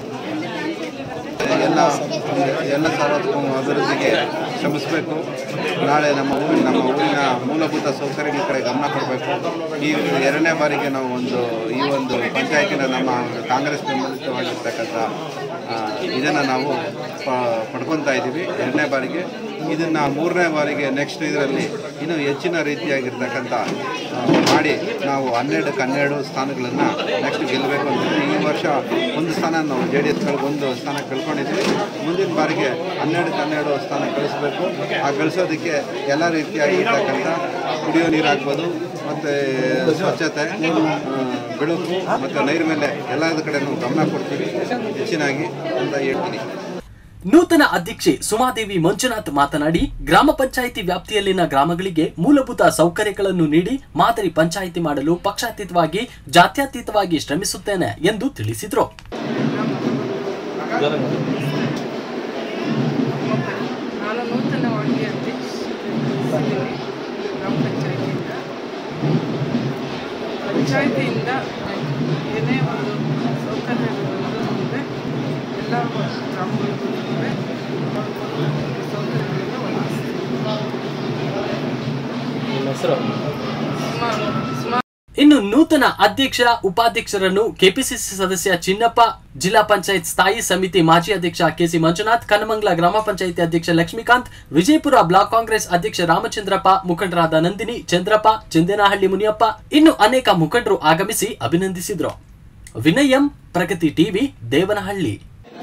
ಎಲ್ಲ ಎಲ್ಲ ಸಾರ್ವತ್ರಿಕ ಅಭಿವೃದ್ಧಿಗೆ ಶ್ರಮಿಸಬೇಕು ನಾಳೆ ನಮ್ಮ ಊರಿನ ನಮ್ಮ ಊರಿನ ಮೂಲಭೂತ ಸೌಕರ್ಯಗಳ ಕಡೆ ಗಮನ ಕೊಡಬೇಕು ಈ ಎರಡನೇ ಬಾರಿಗೆ ನಾವು ಒಂದು ಈ ಒಂದು ಪಂಚಾಯತಿನ ನಮ್ಮ ಕಾಂಗ್ರೆಸ್ ಬೆಂಬಲಿತವಾಗಿರ್ತಕ್ಕಂಥ ಇದನ್ನು ನಾವು ಪ- ಪಡ್ಕೊತಾ ಇದ್ದೀವಿ ಎರಡನೇ ಬಾರಿಗೆ ಇದನ್ನು ಮೂರನೇ ಬಾರಿಗೆ ನೆಕ್ಸ್ಟ್ ಇದರಲ್ಲಿ ಇನ್ನೂ ಹೆಚ್ಚಿನ ರೀತಿಯಾಗಿರ್ತಕ್ಕಂಥ ಆ, ಮಾಡಿ ನಾವು ಹನ್ನೆರಡಕ್ಕೆ ಹನ್ನೆರಡು ಸ್ಥಾನಗಳನ್ನು ನೆಕ್ಸ್ಟ್ ಗೆಲ್ಲಬೇಕು ಅಂತಿದ್ವಿ ಈ ವರ್ಷ ಒಂದು ಸ್ಥಾನ ನಾವು ಜೆ ಡಿ ಎಸ್ ಒಂದು ಸ್ಥಾನ ಕಳ್ಕೊಂಡಿದ್ವಿ ಮುಂದಿನ ಬಾರಿಗೆ ಹನ್ನೆರಡಕ್ಕೆ ಹನ್ನೆರಡು ಸ್ಥಾನ ಗಳಿಸಬೇಕು ಆ ಗಳಿಸೋದಕ್ಕೆ ಎಲ್ಲ ರೀತಿಯಾಗಿರ್ತಕ್ಕಂಥ ಕುಡಿಯೋ ನೀರು ಆಗ್ಬೋದು ಮತ್ತು ಸ್ವಚ್ಛತೆ ಆ, ಬೆಳಕು ಮತ್ತು ನೈರ್ಮಲ್ಯ ಎಲ್ಲದ ಕಡೆನೂ ಗಮನ ಕೊಡ್ತೀವಿ ಹೆಚ್ಚಿನಾಗಿ ಅಂತ ಹೇಳ್ತೀನಿ ನೂತನ ಅಧ್ಯಕ್ಷೆ ಸುಮಾದೇವಿ ಮಂಜುನಾಥ್ ಮಾತನಾಡಿ ಗ್ರಾಮ ಪಂಚಾಯಿತಿ ವ್ಯಾಪ್ತಿಯಲ್ಲಿನ ಗ್ರಾಮಗಳಿಗೆ ಮೂಲಭೂತ ಸೌಕರ್ಯಗಳನ್ನು ನೀಡಿ ಮಾದರಿ ಪಂಚಾಯಿತಿ ಮಾಡಲು ಪಕ್ಷಾತೀತವಾಗಿ ಜಾತ್ಯತೀತವಾಗಿ ಶ್ರಮಿಸುತ್ತೇನೆ ಎಂದು ತಿಳಿಸಿದರು ನಾನು ನೂತನವಾಗಿ ಅಧ್ಯಕ್ಷಿಸಿದ್ದೀನಿ ಗ್ರಾಮ ಪಂಚಾಯತಿಯಿಂದ ಪಂಚಾಯತಿಯಿಂದ ಏನೇ ಒಂದು ಸೌಕರ್ಯಗಳು ಅಂದರೆ ಎಲ್ಲ ಗ್ರಾಮಗಳಿಗೂ ಸೌಕರ್ಯಗಳನ್ನು ಒದಗಿಸ್ತೀನಿ ಸುಮಾರು ಸುಮಾರು ಇನ್ನು ನೂತನ ಅಧ್ಯಕ್ಷ ಉಪಾಧ್ಯಕ್ಷರನ್ನು ಕೆಪಿಸಿಸಿ ಸದಸ್ಯ ಚಿನ್ನಪ್ಪ ಜಿಲ್ಲಾ ಪಂಚಾಯತ್ ಸ್ಥಾಯಿ ಸಮಿತಿ ಮಾಜಿ ಅಧ್ಯಕ್ಷ ಕೆಸಿ ಮಂಜುನಾಥ್ ಕನಮಂಗಲ ಗ್ರಾಮ ಪಂಚಾಯಿತಿ ಅಧ್ಯಕ್ಷ ಲಕ್ಷ್ಮೀಕಾಂತ್ ವಿಜಯಪುರ ಬ್ಲಾಕ್ ಕಾಂಗ್ರೆಸ್ ಅಧ್ಯಕ್ಷ ರಾಮಚಂದ್ರಪ್ಪ ಮುಖಂಡರಾದ ನಂದಿನಿ ಚಂದ್ರಪ್ಪ ಚಂದನಹಳ್ಳಿ ಮುನಿಯಪ್ಪ ಇನ್ನು ಅನೇಕ ಮುಖಂಡರು ಆಗಮಿಸಿ ಅಭಿನಂದಿಸಿದ್ರು ವಿನಯ್ ಎಂ ಪ್ರಗತಿ ಟಿವಿ ದೇವನಹಳ್ಳಿ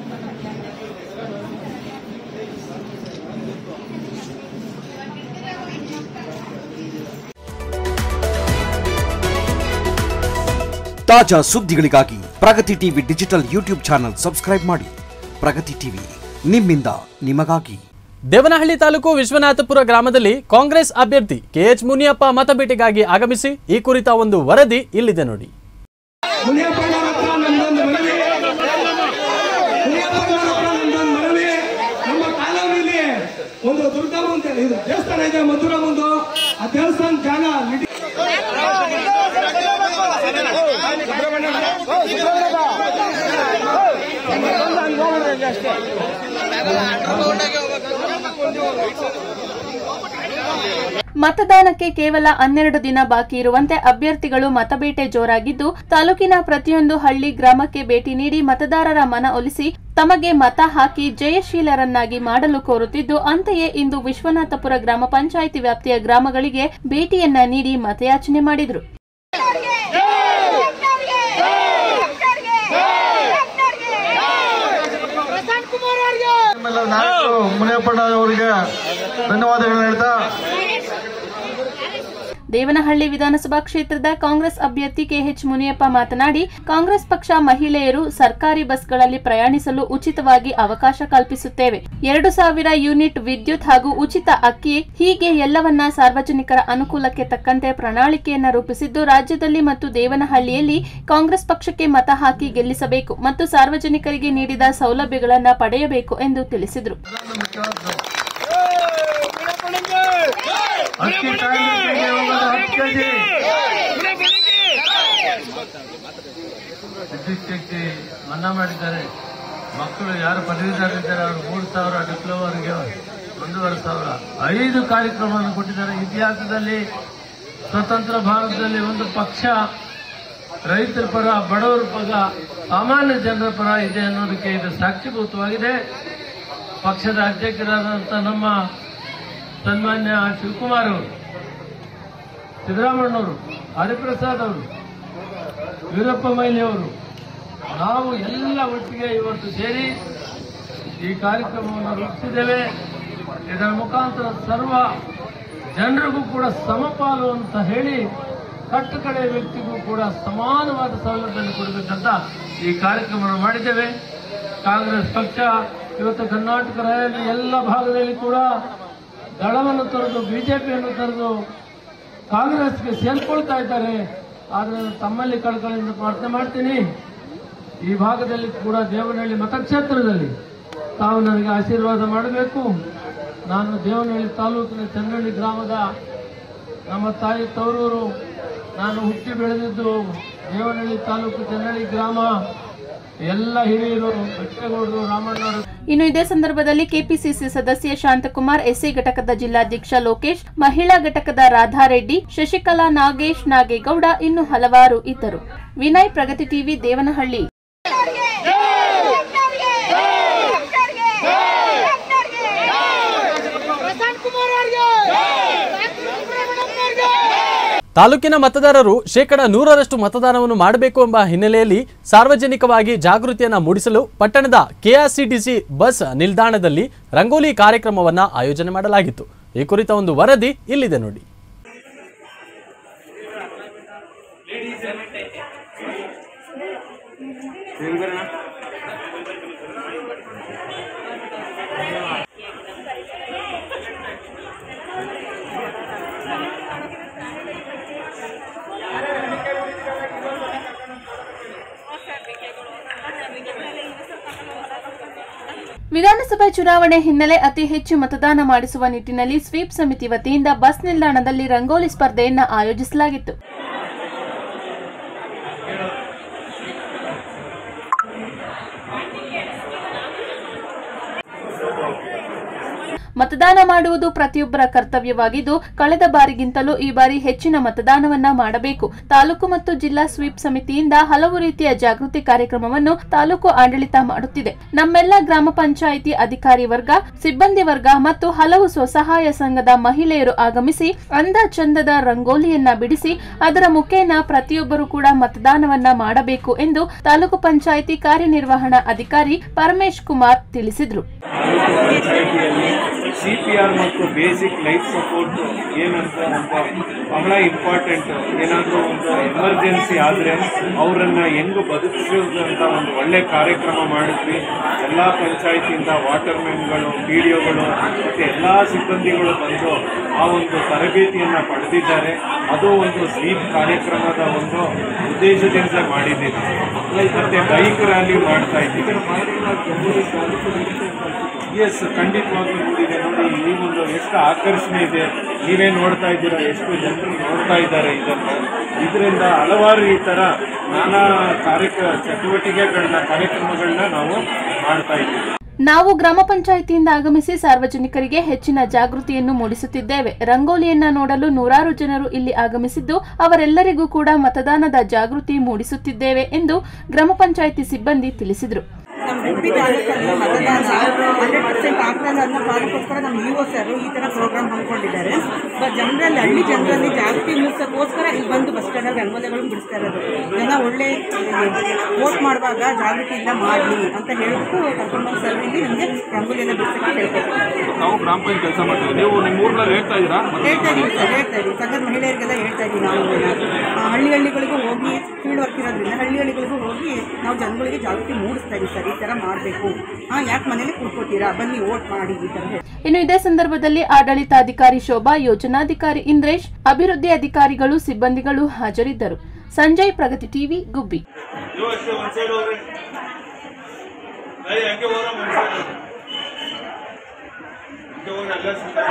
ತಾಜಾ ಸುದ್ದಿಗಳಿಗಾಗಿ Pragati TV digital YouTube channel subscribe ಮಾಡಿ ಪ್ರಗತಿ ಟಿವಿ ನಿಮ್ಮಿಂದ ನಿಮಗಾಗಿ ದೇವನಹಳ್ಳಿ ತಾಲೂಕು ವಿಶ್ವನಾಥಪುರ ಗ್ರಾಮದಲ್ಲಿ ಕಾಂಗ್ರೆಸ್ ಅಭ್ಯರ್ಥಿ ಕೆಎಚ್ ಮುನಿಯಪ್ಪ ಮತಬೇಟೆಗಾಗಿ ಆಗಮಿಸಿ ಈ ಕುರಿತ ಒಂದು ವರದಿ ಇಲ್ಲಿದೆ ನೋಡಿ ಮುನಿಯಪ್ಪನವರ ಹತ್ರ ನಮ್ದೊಂದು ಮನವಿ ಮುನಿಯಪ್ಪನವರ ಹತ್ರ ನಮ್ದೊಂದು ಮನವಿ ನಮ್ಮ ಕಾಲೋನಿಲಿ ಒಂದು ದುರ್ಗಮ ಅಂತ ಇದು ದೇವಸ್ಥಾನ ಇದೆ ಮಧುರ ಮುಂದು ಆ ದೇವಸ್ಥಾನ ಜಾಗ ಲಿಡಿ- ಮತದಾನಕ್ಕೆ ಕೇವಲ ಹನ್ನೆರಡು ದಿನ ಬಾಕಿ ಇರುವಂತೆ ಅಭ್ಯರ್ಥಿಗಳು ಮತಬೇಟೆ ಜೋರಾಗಿದ್ದು ತಾಲೂಕಿನ ಪ್ರತಿಯೊಂದು ಹಳ್ಳಿ ಗ್ರಾಮಕ್ಕೆ ಭೇಟಿ ನೀಡಿ ಮತದಾರರ ಮನ ಒಲಿಸಿ ತಮಗೆ ಮತ ಹಾಕಿ ಜಯಶೀಲರನ್ನಾಗಿ ಮಾಡಲು ಕೋರುತ್ತಿದ್ದು ಅಂತೆಯೇ ಇಂದು ವಿಶ್ವನಾಥಪುರ ಗ್ರಾಮ ಪಂಚಾಯಿತಿ ವ್ಯಾಪ್ತಿಯ ಗ್ರಾಮಗಳಿಗೆ ಭೇಟಿಯನ್ನ ನೀಡಿ ಮತಯಾಚನೆ ಮಾಡಿದರು ನಮ್ಮೆಲ್ಲ ನಾಯಕರು ಮುನಿಯಪ್ಪಣ್ಣ ಅವರಿಗೆ ಧನ್ಯವಾದಗಳನ್ನು ಹೇಳ್ತಾ ದೇವನಹಳ್ಳಿ ವಿಧಾನಸಭಾ ಕ್ಷೇತ್ರದ ಕಾಂಗ್ರೆಸ್ ಅಭ್ಯರ್ಥಿ ಕೆಎಚ್ ಮುನಿಯಪ್ಪ ಮಾತನಾಡಿ ಕಾಂಗ್ರೆಸ್ ಪಕ್ಷ ಮಹಿಳೆಯರು ಸರ್ಕಾರಿ ಬಸ್ಗಳಲ್ಲಿ ಪ್ರಯಾಣಿಸಲು ಉಚಿತವಾಗಿ ಅವಕಾಶ ಕಲ್ಪಿಸುತ್ತೇವೆ ಎರಡು ಸಾವಿರ ಯೂನಿಟ್ ವಿದ್ಯುತ್ ಹಾಗೂ ಉಚಿತ ಅಕ್ಕಿ ಹೀಗೆ ಎಲ್ಲವನ್ನ ಸಾರ್ವಜನಿಕರ ಅನುಕೂಲಕ್ಕೆ ತಕ್ಕಂತೆ ಪ್ರಣಾಳಿಕೆಯನ್ನ ರೂಪಿಸಿದ್ದು ರಾಜ್ಯದಲ್ಲಿ ಮತ್ತು ದೇವನಹಳ್ಳಿಯಲ್ಲಿ ಕಾಂಗ್ರೆಸ್ ಪಕ್ಷಕ್ಕೆ ಮತ ಹಾಕಿ ಗೆಲ್ಲಿಸಬೇಕು ಮತ್ತು ಸಾರ್ವಜನಿಕರಿಗೆ ನೀಡಿದ ಸೌಲಭ್ಯಗಳನ್ನು ಪಡೆಯಬೇಕು ಎಂದು ತಿಳಿಸಿದರು ಅಕ್ಕಿ ಕಾಂಗ್ರೆಸ್ಸಿಗೆ ಹೋಗೋದು ಹತ್ತು ಕೆಜಿ ವಿದ್ಯುತ್ ಶಕ್ತಿ ಮನ್ನಾ ಮಾಡಿದ್ದಾರೆ ಮಕ್ಕಳು ಯಾರು ಪದವೀಧರರಿದ್ದಾರೆ ಅವರು ಮೂರು ಸಾವಿರ ಡಿಪ್ಲೊಮಾರಿಗೆ ಒಂದೂವರೆ ಸಾವಿರ ಐದು ಕಾರ್ಯಕ್ರಮವನ್ನು ಕೊಟ್ಟಿದ್ದಾರೆ ಇತಿಹಾಸದಲ್ಲಿ ಸ್ವತಂತ್ರ ಭಾರತದಲ್ಲಿ ಒಂದು ಪಕ್ಷ ರೈತರ ಪರ ಬಡವರ ಪರ ಸಾಮಾನ್ಯ ಜನರ ಪರ ಇದೆ ಅನ್ನೋದಕ್ಕೆ ಇದು ಸಾಕ್ಷೀಭೂತವಾಗಿದೆ ಪಕ್ಷದ ಅಧ್ಯಕ್ಷರಾದಂಥ ನಮ್ಮ ಸನ್ಮಾನ್ಯ ಶಿವಕುಮಾರ್ ಅವರು ಸಿದ್ದರಾಮಣ್ಣವರು ಹರಿಪ್ರಸಾದ್ ಅವರು ವೀರಪ್ಪ ಮೊಯ್ಲಿ ಅವರು ನಾವು ಎಲ್ಲ ಒಟ್ಟಿಗೆ ಇವತ್ತು ಸೇರಿ ಈ ಕಾರ್ಯಕ್ರಮವನ್ನು ರೂಪಿಸಿದ್ದೇವೆ ಇದರ ಮುಖಾಂತರ ಸರ್ವ ಜನರಿಗೂ ಕೂಡ ಸಮಪಾಲು ಅಂತ ಹೇಳಿ ಕಟ್ಟು ಕಡೆ ವ್ಯಕ್ತಿಗೂ ಕೂಡ ಸಮಾನವಾದ ಸೌಲಭ್ಯವನ್ನು ಕೊಡಬೇಕಂತ ಈ ಕಾರ್ಯಕ್ರಮವನ್ನು ಮಾಡಿದ್ದೇವೆ ಕಾಂಗ್ರೆಸ್ ಪಕ್ಷ ಇವತ್ತು ಕರ್ನಾಟಕ ರಾಜ್ಯದ ಎಲ್ಲ ಭಾಗದಲ್ಲಿ ಕೂಡ ದಳವನ್ನು ತೊರೆದು ಬಿಜೆಪಿಯನ್ನು ತೊರೆದು ಕಾಂಗ್ರೆಸ್ಗೆ ಸೇರ್ಕೊಳ್ತಾ ಇದ್ದಾರೆ ಆದರೆ ನಾನು ತಮ್ಮಲ್ಲಿ ಕಳಕಳಿಯಿಂದ ಪ್ರಾರ್ಥನೆ ಮಾಡ್ತೀನಿ ಈ ಭಾಗದಲ್ಲಿ ಕೂಡ ದೇವನಹಳ್ಳಿ ಮತಕ್ಷೇತ್ರದಲ್ಲಿ ತಾವು ನನಗೆ ಆಶೀರ್ವಾದ ಮಾಡಬೇಕು ನಾನು ದೇವನಹಳ್ಳಿ ತಾಲೂಕಿನ ಚನ್ನಹಳ್ಳಿ ಗ್ರಾಮದ ನಮ್ಮ ತಾಯಿ ತವರೂರು ನಾನು ಹುಟ್ಟಿ ಬೆಳೆದಿದ್ದು ದೇವನಹಳ್ಳಿ ತಾಲೂಕು ಚನ್ನಹಳ್ಳಿ ಗ್ರಾಮ ಎಲ್ಲ ಹಿರಿಯರು ಬೆಟ್ಟಗೌಡರು ರಾಮಣ್ಣವರು ಇನ್ನು ಇದೇ ಸಂದರ್ಭದಲ್ಲಿ ಕೆಪಿಸಿಸಿ ಸದಸ್ಯ ಶಾಂತಕುಮಾರ್ ಎಸ್ಸಿ ಘಟಕದ ಜಿಲ್ಲಾಧ್ಯಕ್ಷ ಲೋಕೇಶ್ ಮಹಿಳಾ ಘಟಕದ ರಾಧಾರೆಡ್ಡಿ ಶಶಿಕಲಾ ನಾಗೇಶ್ ನಾಗೇಗೌಡ ಇನ್ನು ಹಲವಾರು ಇದ್ದರು ವಿನಯ್ ಪ್ರಗತಿ ಟಿವಿ ದೇವನಹಳ್ಳಿ ತಾಲೂಕಿನ ಮತದಾರರು ಶೇಕಡ ನೂರರಷ್ಟು ಮತದಾನವನ್ನು ಮಾಡಬೇಕು ಎಂಬ ಹಿನ್ನೆಲೆಯಲ್ಲಿ ಸಾರ್ವಜನಿಕವಾಗಿ ಜಾಗೃತಿಯನ್ನ ಮೂಡಿಸಲು ಪಟ್ಟಣದ ಕೆಆರ್ಸಿಟಿಸಿ ಬಸ್ ನಿಲ್ದಾಣದಲ್ಲಿ ರಂಗೋಲಿ ಕಾರ್ಯಕ್ರಮವನ್ನ ಆಯೋಜನೆ ಮಾಡಲಾಗಿತ್ತು ಈ ಕುರಿತ ಒಂದು ವರದಿ ಇಲ್ಲಿದೆ ನೋಡಿ ವಿಧಾನಸಭೆ ಚುನಾವಣೆ ಹಿನ್ನೆಲೆ ಅತಿ ಹೆಚ್ಚು ಮತದಾನ ಮಾಡಿಸುವ ನಿಟ್ಟಿನಲ್ಲಿ ಸ್ವೀಪ್ ಸಮಿತಿ ವತಿಯಿಂದ ಬಸ್ ನಿಲ್ದಾಣದಲ್ಲಿ ರಂಗೋಲಿ ಸ್ಪರ್ಧೆಯನ್ನ ಆಯೋಜಿಸಲಾಗಿತ್ತು ಮತದಾನ ಮಾಡುವುದು ಪ್ರತಿಯೊಬ್ಬರ ಕರ್ತವ್ಯವಾಗಿದ್ದು ಕಳೆದ ಬಾರಿಗಿಂತಲೂ ಈ ಬಾರಿ ಹೆಚ್ಚಿನ ಮತದಾನವನ್ನ ಮಾಡಬೇಕು ತಾಲೂಕು ಮತ್ತು ಜಿಲ್ಲಾ ಸ್ವೀಪ್ ಸಮಿತಿಯಿಂದ ಹಲವು ರೀತಿಯ ಜಾಗೃತಿ ಕಾರ್ಯಕ್ರಮವನ್ನು ತಾಲೂಕು ಆಡಳಿತ ಮಾಡುತ್ತಿದೆ ನಮ್ಮೆಲ್ಲ ಗ್ರಾಮ ಪಂಚಾಯಿತಿ ಅಧಿಕಾರಿ ವರ್ಗ ಸಿಬ್ಬಂದಿ ವರ್ಗ ಮತ್ತು ಹಲವು ಸ್ವಸಹಾಯ ಸಂಘದ ಮಹಿಳೆಯರು ಆಗಮಿಸಿ ಅಂದ ಚಂದದ ರಂಗೋಲಿಯನ್ನ ಬಿಡಿಸಿ ಅದರ ಮುಖೇನ ಪ್ರತಿಯೊಬ್ಬರು ಕೂಡ ಮತದಾನವನ್ನ ಮಾಡಬೇಕು ಎಂದು ತಾಲೂಕು ಪಂಚಾಯಿತಿ ಕಾರ್ಯನಿರ್ವಹಣಾ ಅಧಿಕಾರಿ ಪರಮೇಶ್ ಕುಮಾರ್ ತಿಳಿಸಿದರು ಪಂಚಾಯಿತಿಯಲ್ಲಿ ಸಿ ಪಿ ಆರ್ ಮತ್ತು ಬೇಸಿಕ್ ಲೈಫ್ ಸಪೋರ್ಟ್ ಏನಂತ ಅಂತ ಬಹಳ ಇಂಪಾರ್ಟೆಂಟ್ ಏನಾದರೂ ಒಂದು ಎಮರ್ಜೆನ್ಸಿ ಆದರೆ ಅವರನ್ನು ಹೆಂಗೆ ಬದುಕಿಸೋದು ಅಂತ ಒಂದು ಒಳ್ಳೆ ಕಾರ್ಯಕ್ರಮ ಮಾಡಿದ್ವಿ ಎಲ್ಲ ಪಂಚಾಯಿತಿಯಿಂದ ವಾಟರ್ಮೆನ್ಗಳು ಪಿ ಡಿ ಒಗಳು ಮತ್ತು ಎಲ್ಲ ಸಿಬ್ಬಂದಿಗಳು ಬಂದು ಆ ಒಂದು ತರಬೇತಿಯನ್ನು ಪಡೆದಿದ್ದಾರೆ ಅದು ಒಂದು ಸ್ವೀಪ್ ಕಾರ್ಯಕ್ರಮದ ಒಂದು ಉದ್ದೇಶದಿಂದ ಮಾಡಿದ್ದೀವಿ ಮತ್ತು ಬೈಕ್ ರ್ಯಾಲಿ ಮಾಡ್ತಾ ಇದ್ದೀವಿ ಎಸ್ ಖಂಡಿತವಾಗ್ಲೂ ಮೂಡಿದೆ ನೋಡಿ ಈ ಒಂದು ಎಷ್ಟು ಆಕರ್ಷಣೆ ಇದೆ ನೀವೇ ನೋಡ್ತಾ ಇದ್ದೀರಾ ಎಷ್ಟು ಜನರು ನೋಡ್ತಾ ಇದ್ದಾರೆ ಇದನ್ನು ಇದರಿಂದ ಹಲವಾರು ಈ ಥರ ನಾನಾ ಕಾರ್ಯಕ ಚಟುವಟಿಕೆಗಳನ್ನ ಕಾರ್ಯಕ್ರಮಗಳನ್ನ ನಾವು ಮಾಡ್ತಾ ಇದ್ದೀವಿ ನಾವು ಗ್ರಾಮ ಪಂಚಾಯಿತಿಯಿಂದ ಆಗಮಿಸಿ ಸಾರ್ವಜನಿಕರಿಗೆ ಹೆಚ್ಚಿನ ಜಾಗೃತಿಯನ್ನು ಮೂಡಿಸುತ್ತಿದ್ದೇವೆ ರಂಗೋಲಿಯನ್ನ ನೋಡಲು ನೂರಾರು ಜನರು ಇಲ್ಲಿ ಆಗಮಿಸಿದ್ದು ಅವರೆಲ್ಲರಿಗೂ ಕೂಡ ಮತದಾನದ ಜಾಗೃತಿ ಮೂಡಿಸುತ್ತಿದ್ದೇವೆ ಎಂದು ಗ್ರಾಮ ಪಂಚಾಯಿತಿ ಸಿಬ್ಬಂದಿ ತಿಳಿಸಿದರು ನಮ್ಮ ಗುಬ್ಬಿ ತಾಲೂಕಲ್ಲಿ ಮತದಾನ ಹಂಡ್ರೆಡ್ ಪರ್ಸೆಂಟ್ ಆಗ್ತಾ ಇಲ್ಲ ಅನ್ನೋ ಕಾರಣಕ್ಕೋಸ್ಕರ ನಮ್ಮ ಇ ಸರ್ ಈ ಥರ ಪ್ರೋಗ್ರಾಮ್ ಹಮ್ಮಿಕೊಂಡಿದ್ದಾರೆ ಬಟ್ ಜನರಲ್ಲಿ ಹಳ್ಳಿ ಜನರಲ್ಲಿ ಜಾಗೃತಿ ಮೂಡಿಸೋಕ್ಕೋಸ್ಕರ ಇಲ್ಲಿ ಬಂದು ಬಸ್ ಸ್ಟ್ಯಾಂಡಲ್ಲಿ ರಂಗೋಲಿಗಳು ಬಿಡಿಸ್ತಾ ಇರೋದು ಜನ ಒಳ್ಳೆ ವೋಟ್ ಮಾಡುವಾಗ ಜಾಗೃತಿಯಿಂದ ಮಾಡಲಿ ಅಂತ ಹೇಳ್ಬಿಟ್ಟು ಕರ್ಕೊಂಡ್ಬಂದು ಸರ್ ಇಲ್ಲಿ ನಮಗೆ ರಂಗೋಲಿಯನ್ನು ಬಿಡಿಸೋಕ್ಕೆ ಹೇಳ್ತಾರೆ ನಾವು ಗ್ರಾಮ ಪಂಚಾಯತ್ ಕೆಲಸ ಮಾಡ್ತೀವಿ ನೀವು ನಿಮ್ಮ ಊರ್ನಲ್ಲಿ ಹೇಳ್ತಾ ಇದ್ದೀರಾ ಹೇಳ್ತಾ ಇದೀವಿ ಸರ್ ಹೇಳ್ತಾ ಇದೀವಿ ಸಂಘದ ಮಹಿಳೆಯರಿಗೆಲ್ಲ ಹೇಳ್ತಾ ಇದೀವಿ ನಾವು ಆ, ಹಳ್ಳಿ ಹಳ್ಳಿಗಳಿಗೂ ಹೋಗಿ ಫೀಲ್ಡ್ ವರ್ಕ್ ಇರೋದ್ರಿಂದ ಹಳ್ಳಿ ಹಳ್ಳಿಗಳಿಗೂ ಹೋಗಿ ನಾವು ಜನಗಳಿಗೆ ಜಾಗೃತಿ ಮೂಡಿಸ್ತಾ ಇದೀವಿ ಸರ್ ಈ ಥರ ಮಾಡಬೇಕು ಹಾಂ ಯಾಕೆ ಮನೇಲಿ ಕೂತ್ಕೋತೀರಾ ಬನ್ನಿ ವೋಟ್ ಮಾಡಿ ಈ ಥರ ಹೇಳಿ ಇನ್ನು ಇದೇ ಸಂದರ್ಭದಲ್ಲಿ ಆಡಳಿತಾಧಿಕಾರಿ ಶೋಭಾ ಯೋಜನಾಧಿಕಾರಿ ಇಂದ್ರೇಶ್ ಅಭಿವೃದ್ಧಿ ಅಧಿಕಾರಿಗಳು ಸಿಬ್ಬಂದಿಗಳು ಹಾಜರಿದ್ದರು ಸಂಜಯ್ ಪ್ರಗತಿ ಟಿವಿ ಗುಬ್ಬಿ ನೀವು ಅಷ್ಟೇ ಒಂದ್ ಸೈಡ್ ಹೋಗ್ರಿ ಏಯ್, ಹಂಗೆ ಹೋಗ್ರ ಒಂದ್ ಸೈಡ್ ಹಂಗೆ ಹೋಗ್ರಿ ಅಲ್ಲೇ ಸುಮ್ನೆ.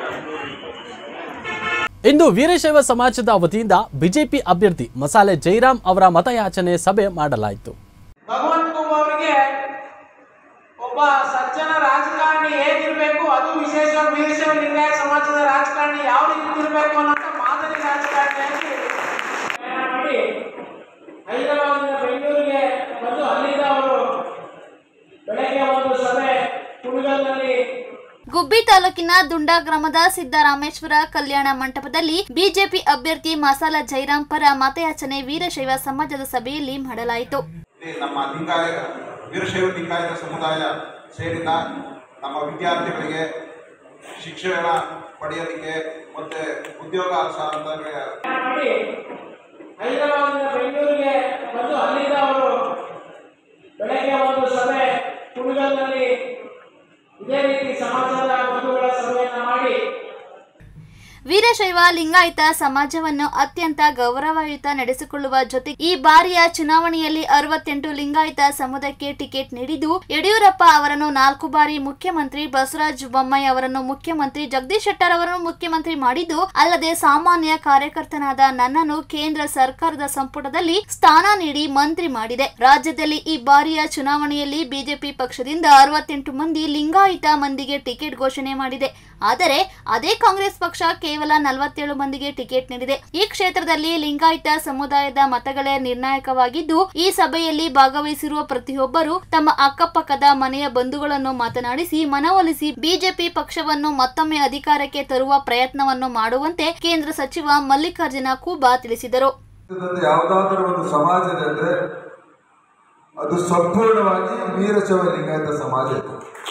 ಇಂದು ವೀರಶೈವ ಸಮಾಜದ ವತಿಯಿಂದ ಬಿಜೆಪಿ ಅಭ್ಯರ್ಥಿ ಮಸಾಲೆ ಜೈರಾಮ್ ಅವರ ಮತಯಾಚನೆ ಸಭೆ ಮಾಡಲಾಯಿತು ಭಗವಂತ ಅವರಿಗೆ ಒಬ್ಬ ಸಜ್ಜನ ರಾಜಕಾರಣಿ ಹೇಗಿರ್ಬೇಕು ಅದು ವಿಶೇಷ ವೀರಶೈವ ಲಿಂಗಾಯತ ಸಮಾಜದ ರಾಜಕಾರಣಿ ಯಾವ ರೀತಿ ಇರಬೇಕು ಅನ್ನೋಂಥ ಮಾದರಿ ರಾಜಕಾರಣಿಯಾಗಿ ಪ್ರಯಾಣ ಮಾಡಿ ಹೈದರಾಬಾದ್ನಿಂದ ಬೆಂಗಳೂರಿಗೆ ಬಂದು ಅಲ್ಲಿಂದ ಅವರು ಬೆಳಗ್ಗೆ ಒಂದು ಸಭೆ ಕುಣಿಗಲ್ನಲ್ಲಿ ಗುಬ್ಬಿ ತಾಲೂಕಿನ ದುಂಡಾ ಗ್ರಾಮದ ಸಿದ್ದರಾಮೇಶ್ವರ ಕಲ್ಯಾಣ ಮಂಟಪದಲ್ಲಿ ಬಿಜೆಪಿ ಅಭ್ಯರ್ಥಿ ಮಸಾಲ ಜೈರಾಮ್ ಪರ ಮತಯಾಚನೆ ವೀರಶೈವ ಸಮಾಜದ ಸಭೆಯಲ್ಲಿ ಮಾಡಲಾಯಿತು ನಮ್ಮ ಲಿಂಗಾಯ ವೀರಶೈವ ಲಿಂಗಾಯತ ಸಮುದಾಯ ಸೇರಿದ ನಮ್ಮ ವಿದ್ಯಾರ್ಥಿಗಳಿಗೆ ಶಿಕ್ಷಣ ಪಡೆಯಲಿಕ್ಕೆ ಮತ್ತೆ ಉದ್ಯೋಗ ಸಹ ಮಾಡಿ ಹೈದರಾಬಾದ್ನಿಂದ ಬೆಂಗಳೂರಿಗೆ ಬಂದು ಅಲ್ಲಿಂದ ಅವರು ಬೆಳಗ್ಗೆ ಒಂದು ಸಭೆ ಕುಣಿಗಲ್ನಲ್ಲಿ ಇದೇ ರೀತಿ ಸಮಾಜದ ಬಂಧುಗಳ ಸಭೆಯನ್ನ ಮಾಡಿ ವೀರಶೈವ ಲಿಂಗಾಯತ ಸಮಾಜವನ್ನು ಅತ್ಯಂತ ಗೌರವಯುತ ನಡೆಸಿಕೊಳ್ಳುವ ಜೊತೆಗೆ ಈ ಬಾರಿಯ ಚುನಾವಣೆಯಲ್ಲಿ ಅರವತ್ತೆಂಟು ಲಿಂಗಾಯತ ಸಮುದಾಯಕ್ಕೆ ಟಿಕೆಟ್ ನೀಡಿದ್ದು ಯಡಿಯೂರಪ್ಪ ಅವರನ್ನು ನಾಲ್ಕು ಬಾರಿ ಮುಖ್ಯಮಂತ್ರಿ ಬಸವರಾಜ ಬೊಮ್ಮಾಯಿ ಅವರನ್ನು ಮುಖ್ಯಮಂತ್ರಿ ಜಗದೀಶ್ ಶೆಟ್ಟರ್ ಅವರನ್ನು ಮುಖ್ಯಮಂತ್ರಿ ಮಾಡಿದ್ದು ಅಲ್ಲದೆ ಸಾಮಾನ್ಯ ಕಾರ್ಯಕರ್ತನಾದ ನನ್ನನ್ನು ಕೇಂದ್ರ ಸರ್ಕಾರದ ಸಂಪುಟದಲ್ಲಿ ಸ್ಥಾನ ನೀಡಿ ಮಂತ್ರಿ ಮಾಡಿದೆ ರಾಜ್ಯದಲ್ಲಿ ಈ ಬಾರಿಯ ಚುನಾವಣೆಯಲ್ಲಿ ಬಿಜೆಪಿ ಪಕ್ಷದಿಂದ ಅರವತ್ತೆಂಟು ಮಂದಿ ಲಿಂಗಾಯತ ಮಂದಿಗೆ ಟಿಕೆಟ್ ಘೋಷಣೆ ಮಾಡಿದೆ ಆದರೆ ಅದೇ ಕಾಂಗ್ರೆಸ್ ಪಕ್ಷ ಕೇವಲ ನಲವತ್ತೇಳು ಮಂದಿಗೆ ಟಿಕೆಟ್ ನೀಡಿದೆ ಈ ಕ್ಷೇತ್ರದಲ್ಲಿ ಲಿಂಗಾಯತ ಸಮುದಾಯದ ಮತಗಳೇ ನಿರ್ಣಾಯಕವಾಗಿದ್ದು ಈ ಸಭೆಯಲ್ಲಿ ಭಾಗವಹಿಸಿರುವ ಪ್ರತಿಯೊಬ್ಬರು ತಮ್ಮ ಅಕ್ಕಪಕ್ಕದ ಮನೆಯ ಬಂಧುಗಳನ್ನು ಮಾತನಾಡಿಸಿ ಮನವೊಲಿಸಿ ಬಿಜೆಪಿ ಪಕ್ಷವನ್ನು ಮತ್ತೊಮ್ಮೆ ಅಧಿಕಾರಕ್ಕೆ ತರುವ ಪ್ರಯತ್ನವನ್ನು ಮಾಡುವಂತೆ ಕೇಂದ್ರ ಸಚಿವ ಮಲ್ಲಿಕಾರ್ಜುನ ಖೂಬಾ ತಿಳಿಸಿದರು ಭಾರತದಲ್ಲಿ ಯಾವುದಾದರೂ ಒಂದು ಸಮಾಜ ಇದೆ ಅಂದ್ರೆ ಅದು ಸಂಪೂರ್ಣವಾಗಿ ವೀರಶೈವ ಲಿಂಗಾಯತ ಸಮಾಜ ಇದೆ.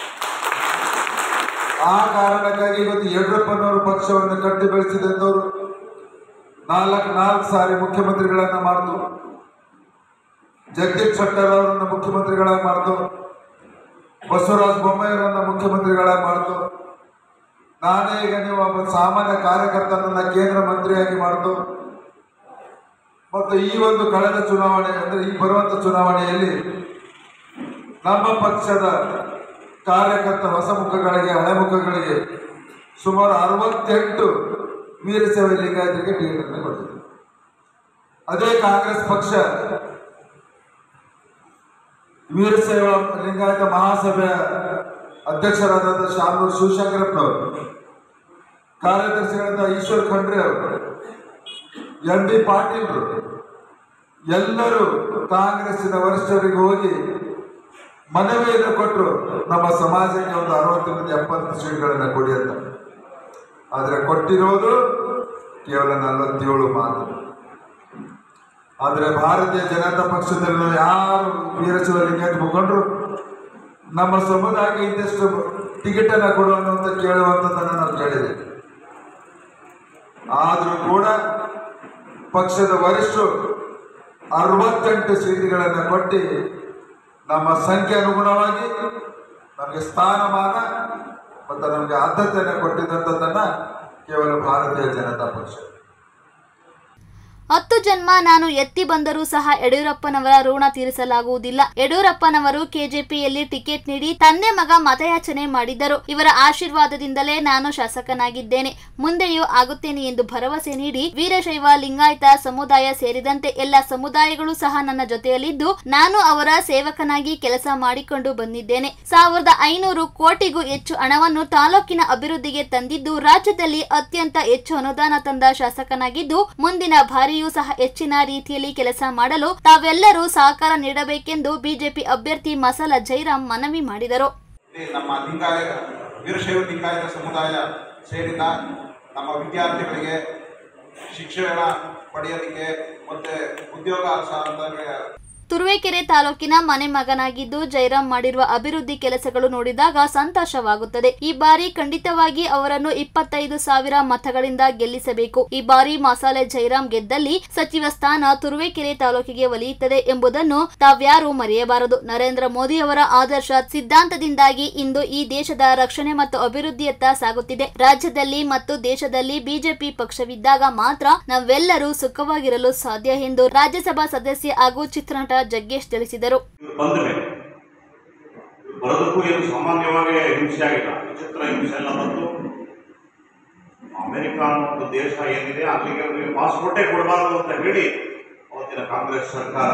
ಆ ಕಾರಣಕ್ಕಾಗಿ ಇವತ್ತು ಯಡಿಯೂರಪ್ಪನವರು ಪಕ್ಷವನ್ನು ಕಟ್ಟಿ ಬೆಳೆಸಿದಂಥವ್ರು ನಾಲ್ಕು ನಾಲ್ಕು ಸಾರಿ ಮುಖ್ಯಮಂತ್ರಿಗಳನ್ನ ಮಾಡ್ತು ಜಗದೀಶ್ ಶೆಟ್ಟರ್ ಅವರನ್ನ ಮುಖ್ಯಮಂತ್ರಿಗಳಾಗಿ ಮಾಡ್ತು ಬಸವರಾಜ ಬೊಮ್ಮಾಯಿಯವರನ್ನ ಮುಖ್ಯಮಂತ್ರಿಗಳಾಗಿ ಮಾಡ್ತು ನಾನೇ ಈಗ ನೀವು ಒಬ್ಬ ಸಾಮಾನ್ಯ ಕಾರ್ಯಕರ್ತನನ್ನ ಕೇಂದ್ರ ಮಂತ್ರಿಯಾಗಿ ಮಾಡ್ತು ಮತ್ತು ಈ ಒಂದು ಕಳೆದ ಚುನಾವಣೆ ಅಂದ್ರೆ ಈ ಬರುವಂತ ಚುನಾವಣೆಯಲ್ಲಿ ನಮ್ಮ ಪಕ್ಷದ ಕಾರ್ಯಕರ್ತ ಹೊಸ ಮುಖಗಳಿಗೆ ಹಳೆ ಮುಖಗಳಿಗೆ ಸುಮಾರು ಅರವತ್ತೆಂಟು ವೀರಶೈವ ಲಿಂಗಾಯತರಿಗೆ ಟಿಕೆಟ್ ಅನ್ನು ಕೊಟ್ಟಿದೆ ಅದೇ ಕಾಂಗ್ರೆಸ್ ಪಕ್ಷ ವೀರಶೈವ ಲಿಂಗಾಯತ ಮಹಾಸಭೆಯ ಅಧ್ಯಕ್ಷರಾದಂಥ ಶಾಮನೂರು ಶಿವಶಂಕರಪ್ಪನವರು ಕಾರ್ಯದರ್ಶಿಗಳಾದ ಈಶ್ವರ್ ಖಂಡ್ರೆ ಅವರು ಎಂ ಬಿ ಪಾಟೀಲ್ರು ಎಲ್ಲರೂ ಕಾಂಗ್ರೆಸ್ಸಿನ ವರಿಷ್ಠರಿಗೆ ಹೋಗಿ ಮನವಿಯನ್ನು ಕೊಟ್ಟರು ನಮ್ಮ ಸಮಾಜಕ್ಕೆ ಒಂದು ಅರವತ್ತರಿಂದ ಎಪ್ಪತ್ತು ಸೀಟ್ಗಳನ್ನು ಕೊಡಿ ಅಂತ ಆದರೆ ಕೊಟ್ಟಿರೋದು ಕೇವಲ ನಲವತ್ತೇಳು ಮಾತು ಆದರೆ ಭಾರತೀಯ ಜನತಾ ಪಕ್ಷದಲ್ಲಿ ಯಾರು ವೀರಶೈವ ಲಿಂಗಾಯತ ಮುಖಂಡರು ನಮ್ಮ ಸಮುದಾಯಕ್ಕೆ ಇಂತಿಷ್ಟು ಟಿಕೆಟ್ ಅನ್ನ ಕೊಡು ಅನ್ನುವಂತ ಕೇಳುವಂಥದ್ದನ್ನು ನಾವು ಕೇಳಿದೆ ಆದರೂ ಕೂಡ ಪಕ್ಷದ ವರಿಷ್ಠರು ಅರವತ್ತೆಂಟು ಸೀಟುಗಳನ್ನು ಕೊಟ್ಟು ನಮ್ಮ ಸಂಖ್ಯೆ ಅನುಗುಣವಾಗಿ ನಮಗೆ ಸ್ಥಾನಮಾನ ಮತ್ತು ನಮಗೆ ಆದ್ಯತೆಯನ್ನು ಕೊಟ್ಟಿದ್ದಂಥದ್ದನ್ನು ಕೇವಲ ಭಾರತೀಯ ಜನತಾ ಪಕ್ಷ ಹತ್ತು ಜನ್ಮ ನಾನು ಎತ್ತಿ ಬಂದರೂ ಸಹ ಯಡಿಯೂರಪ್ಪನವರ ಋಣ ತೀರಿಸಲಾಗುವುದಿಲ್ಲ ಯಡಿಯೂರಪ್ಪನವರು ಕೆಜೆಪಿಯಲ್ಲಿ ಟಿಕೆಟ್ ನೀಡಿ ತಂದೆ ಮಗ ಮತಯಾಚನೆ ಮಾಡಿದ್ದರು ಇವರ ಆಶೀರ್ವಾದದಿಂದಲೇ ನಾನು ಶಾಸಕನಾಗಿದ್ದೇನೆ ಮುಂದೆಯೂ ಆಗುತ್ತೇನೆ ಎಂದು ಭರವಸೆ ನೀಡಿ ವೀರಶೈವ ಲಿಂಗಾಯತ ಸಮುದಾಯ ಸೇರಿದಂತೆ ಎಲ್ಲ ಸಮುದಾಯಗಳು ಸಹ ನನ್ನ ಜೊತೆಯಲ್ಲಿದ್ದು ನಾನು ಅವರ ಸೇವಕನಾಗಿ ಕೆಲಸ ಮಾಡಿಕೊಂಡು ಬಂದಿದ್ದೇನೆ ಸಾವಿರದ ಐನೂರು ಕೋಟಿಗೂ ಹೆಚ್ಚು ಹಣವನ್ನು ತಾಲೂಕಿನ ಅಭಿವೃದ್ಧಿಗೆ ತಂದಿದ್ದು ರಾಜ್ಯದಲ್ಲಿ ಅತ್ಯಂತ ಹೆಚ್ಚು ಅನುದಾನ ತಂದ ಶಾಸಕನಾಗಿದ್ದು ಮುಂದಿನ ಬಾರಿಯೂ ಸಹ ಹೆಚ್ಚಿನ ರೀತಿಯಲ್ಲಿ ಕೆಲಸ ಮಾಡಲು ತಾವೆಲ್ಲರೂ ಸಹಕಾರ ನೀಡಬೇಕೆಂದು ಬಿಜೆಪಿ ಅಭ್ಯರ್ಥಿ ಮಸಾಲ ಜೈರಾಮ್ ಮನವಿ ಮಾಡಿದರು ಇಲ್ಲಿ ನಮ್ಮ ಲಿಂಗಾಯ ವೀರಶೈವ ಲಿಂಗಾಯತ ಸಮುದಾಯ ಸೇರಿದ ನಮ್ಮ ವಿದ್ಯಾರ್ಥಿಗಳಿಗೆ ಶಿಕ್ಷಣ ಪಡೆಯಲಿಕ್ಕೆ ಮತ್ತೆ ಉದ್ಯೋಗ ಸಾಧನೆ ತುರುವೇಕೆರೆ ತಾಲೂಕಿನ ಮನೆ ಮಗನಾಗಿದ್ದು ಜೈರಾಮ್ ಮಾಡಿರುವ ಅಭಿವೃದ್ಧಿ ಕೆಲಸಗಳು ನೋಡಿದಾಗ ಸಂತೋಷವಾಗುತ್ತದೆ ಈ ಬಾರಿ ಖಂಡಿತವಾಗಿ ಅವರನ್ನು ಇಪ್ಪತ್ತೈದು ಸಾವಿರ ಮತಗಳಿಂದ ಗೆಲ್ಲಿಸಬೇಕು ಈ ಬಾರಿ ಮಸಾಲೆ ಜೈರಾಮ್ ಗೆದ್ದಲ್ಲಿ ಸಚಿವ ಸ್ಥಾನ ತುರುವೇಕೆರೆ ತಾಲೂಕಿಗೆ ಒಲಿಯುತ್ತದೆ ಎಂಬುದನ್ನು ತಾವ್ಯಾರು ಮರೆಯಬಾರದು ನರೇಂದ್ರ ಮೋದಿ ಅವರ ಆದರ್ಶ ಸಿದ್ಧಾಂತದಿಂದಾಗಿ ಇಂದು ಈ ದೇಶದ ರಕ್ಷಣೆ ಮತ್ತು ಅಭಿವೃದ್ಧಿಯತ್ತ ಸಾಗುತ್ತಿದೆ ರಾಜ್ಯದಲ್ಲಿ ಮತ್ತು ದೇಶದಲ್ಲಿ ಬಿಜೆಪಿ ಪಕ್ಷವಿದ್ದಾಗ ಮಾತ್ರ ನಾವೆಲ್ಲರೂ ಸುಖವಾಗಿರಲು ಸಾಧ್ಯ ಎಂದು ರಾಜ್ಯಸಭಾ ಸದಸ್ಯ ಹಾಗೂ ಚಿತ್ರನಟ ಜಗ್ಗೇಶ್ ತಿಳಿಸಿದರು ಬಂದ ಮೇಲೆ ಬರೋದಕ್ಕೂ ಏನು ಸಾಮಾನ್ಯವಾಗಿ ಹಿಂಸೆ ಆಗಿಲ್ಲ ವಿಚಿತ್ರ ಹಿಂಸೆ ಎಲ್ಲ ಬಂತು ಅಮೆರಿಕ ಅನ್ನೋ ಒಂದು ದೇಶ ಏನಿದೆ ಅಲ್ಲಿಗೆ ಅವರಿಗೆ ಪಾಸ್ಪೋರ್ಟೇ ಕೊಡಬಾರದು ಅಂತ ಹೇಳಿ ಅವತ್ತಿನ ಕಾಂಗ್ರೆಸ್ ಸರ್ಕಾರ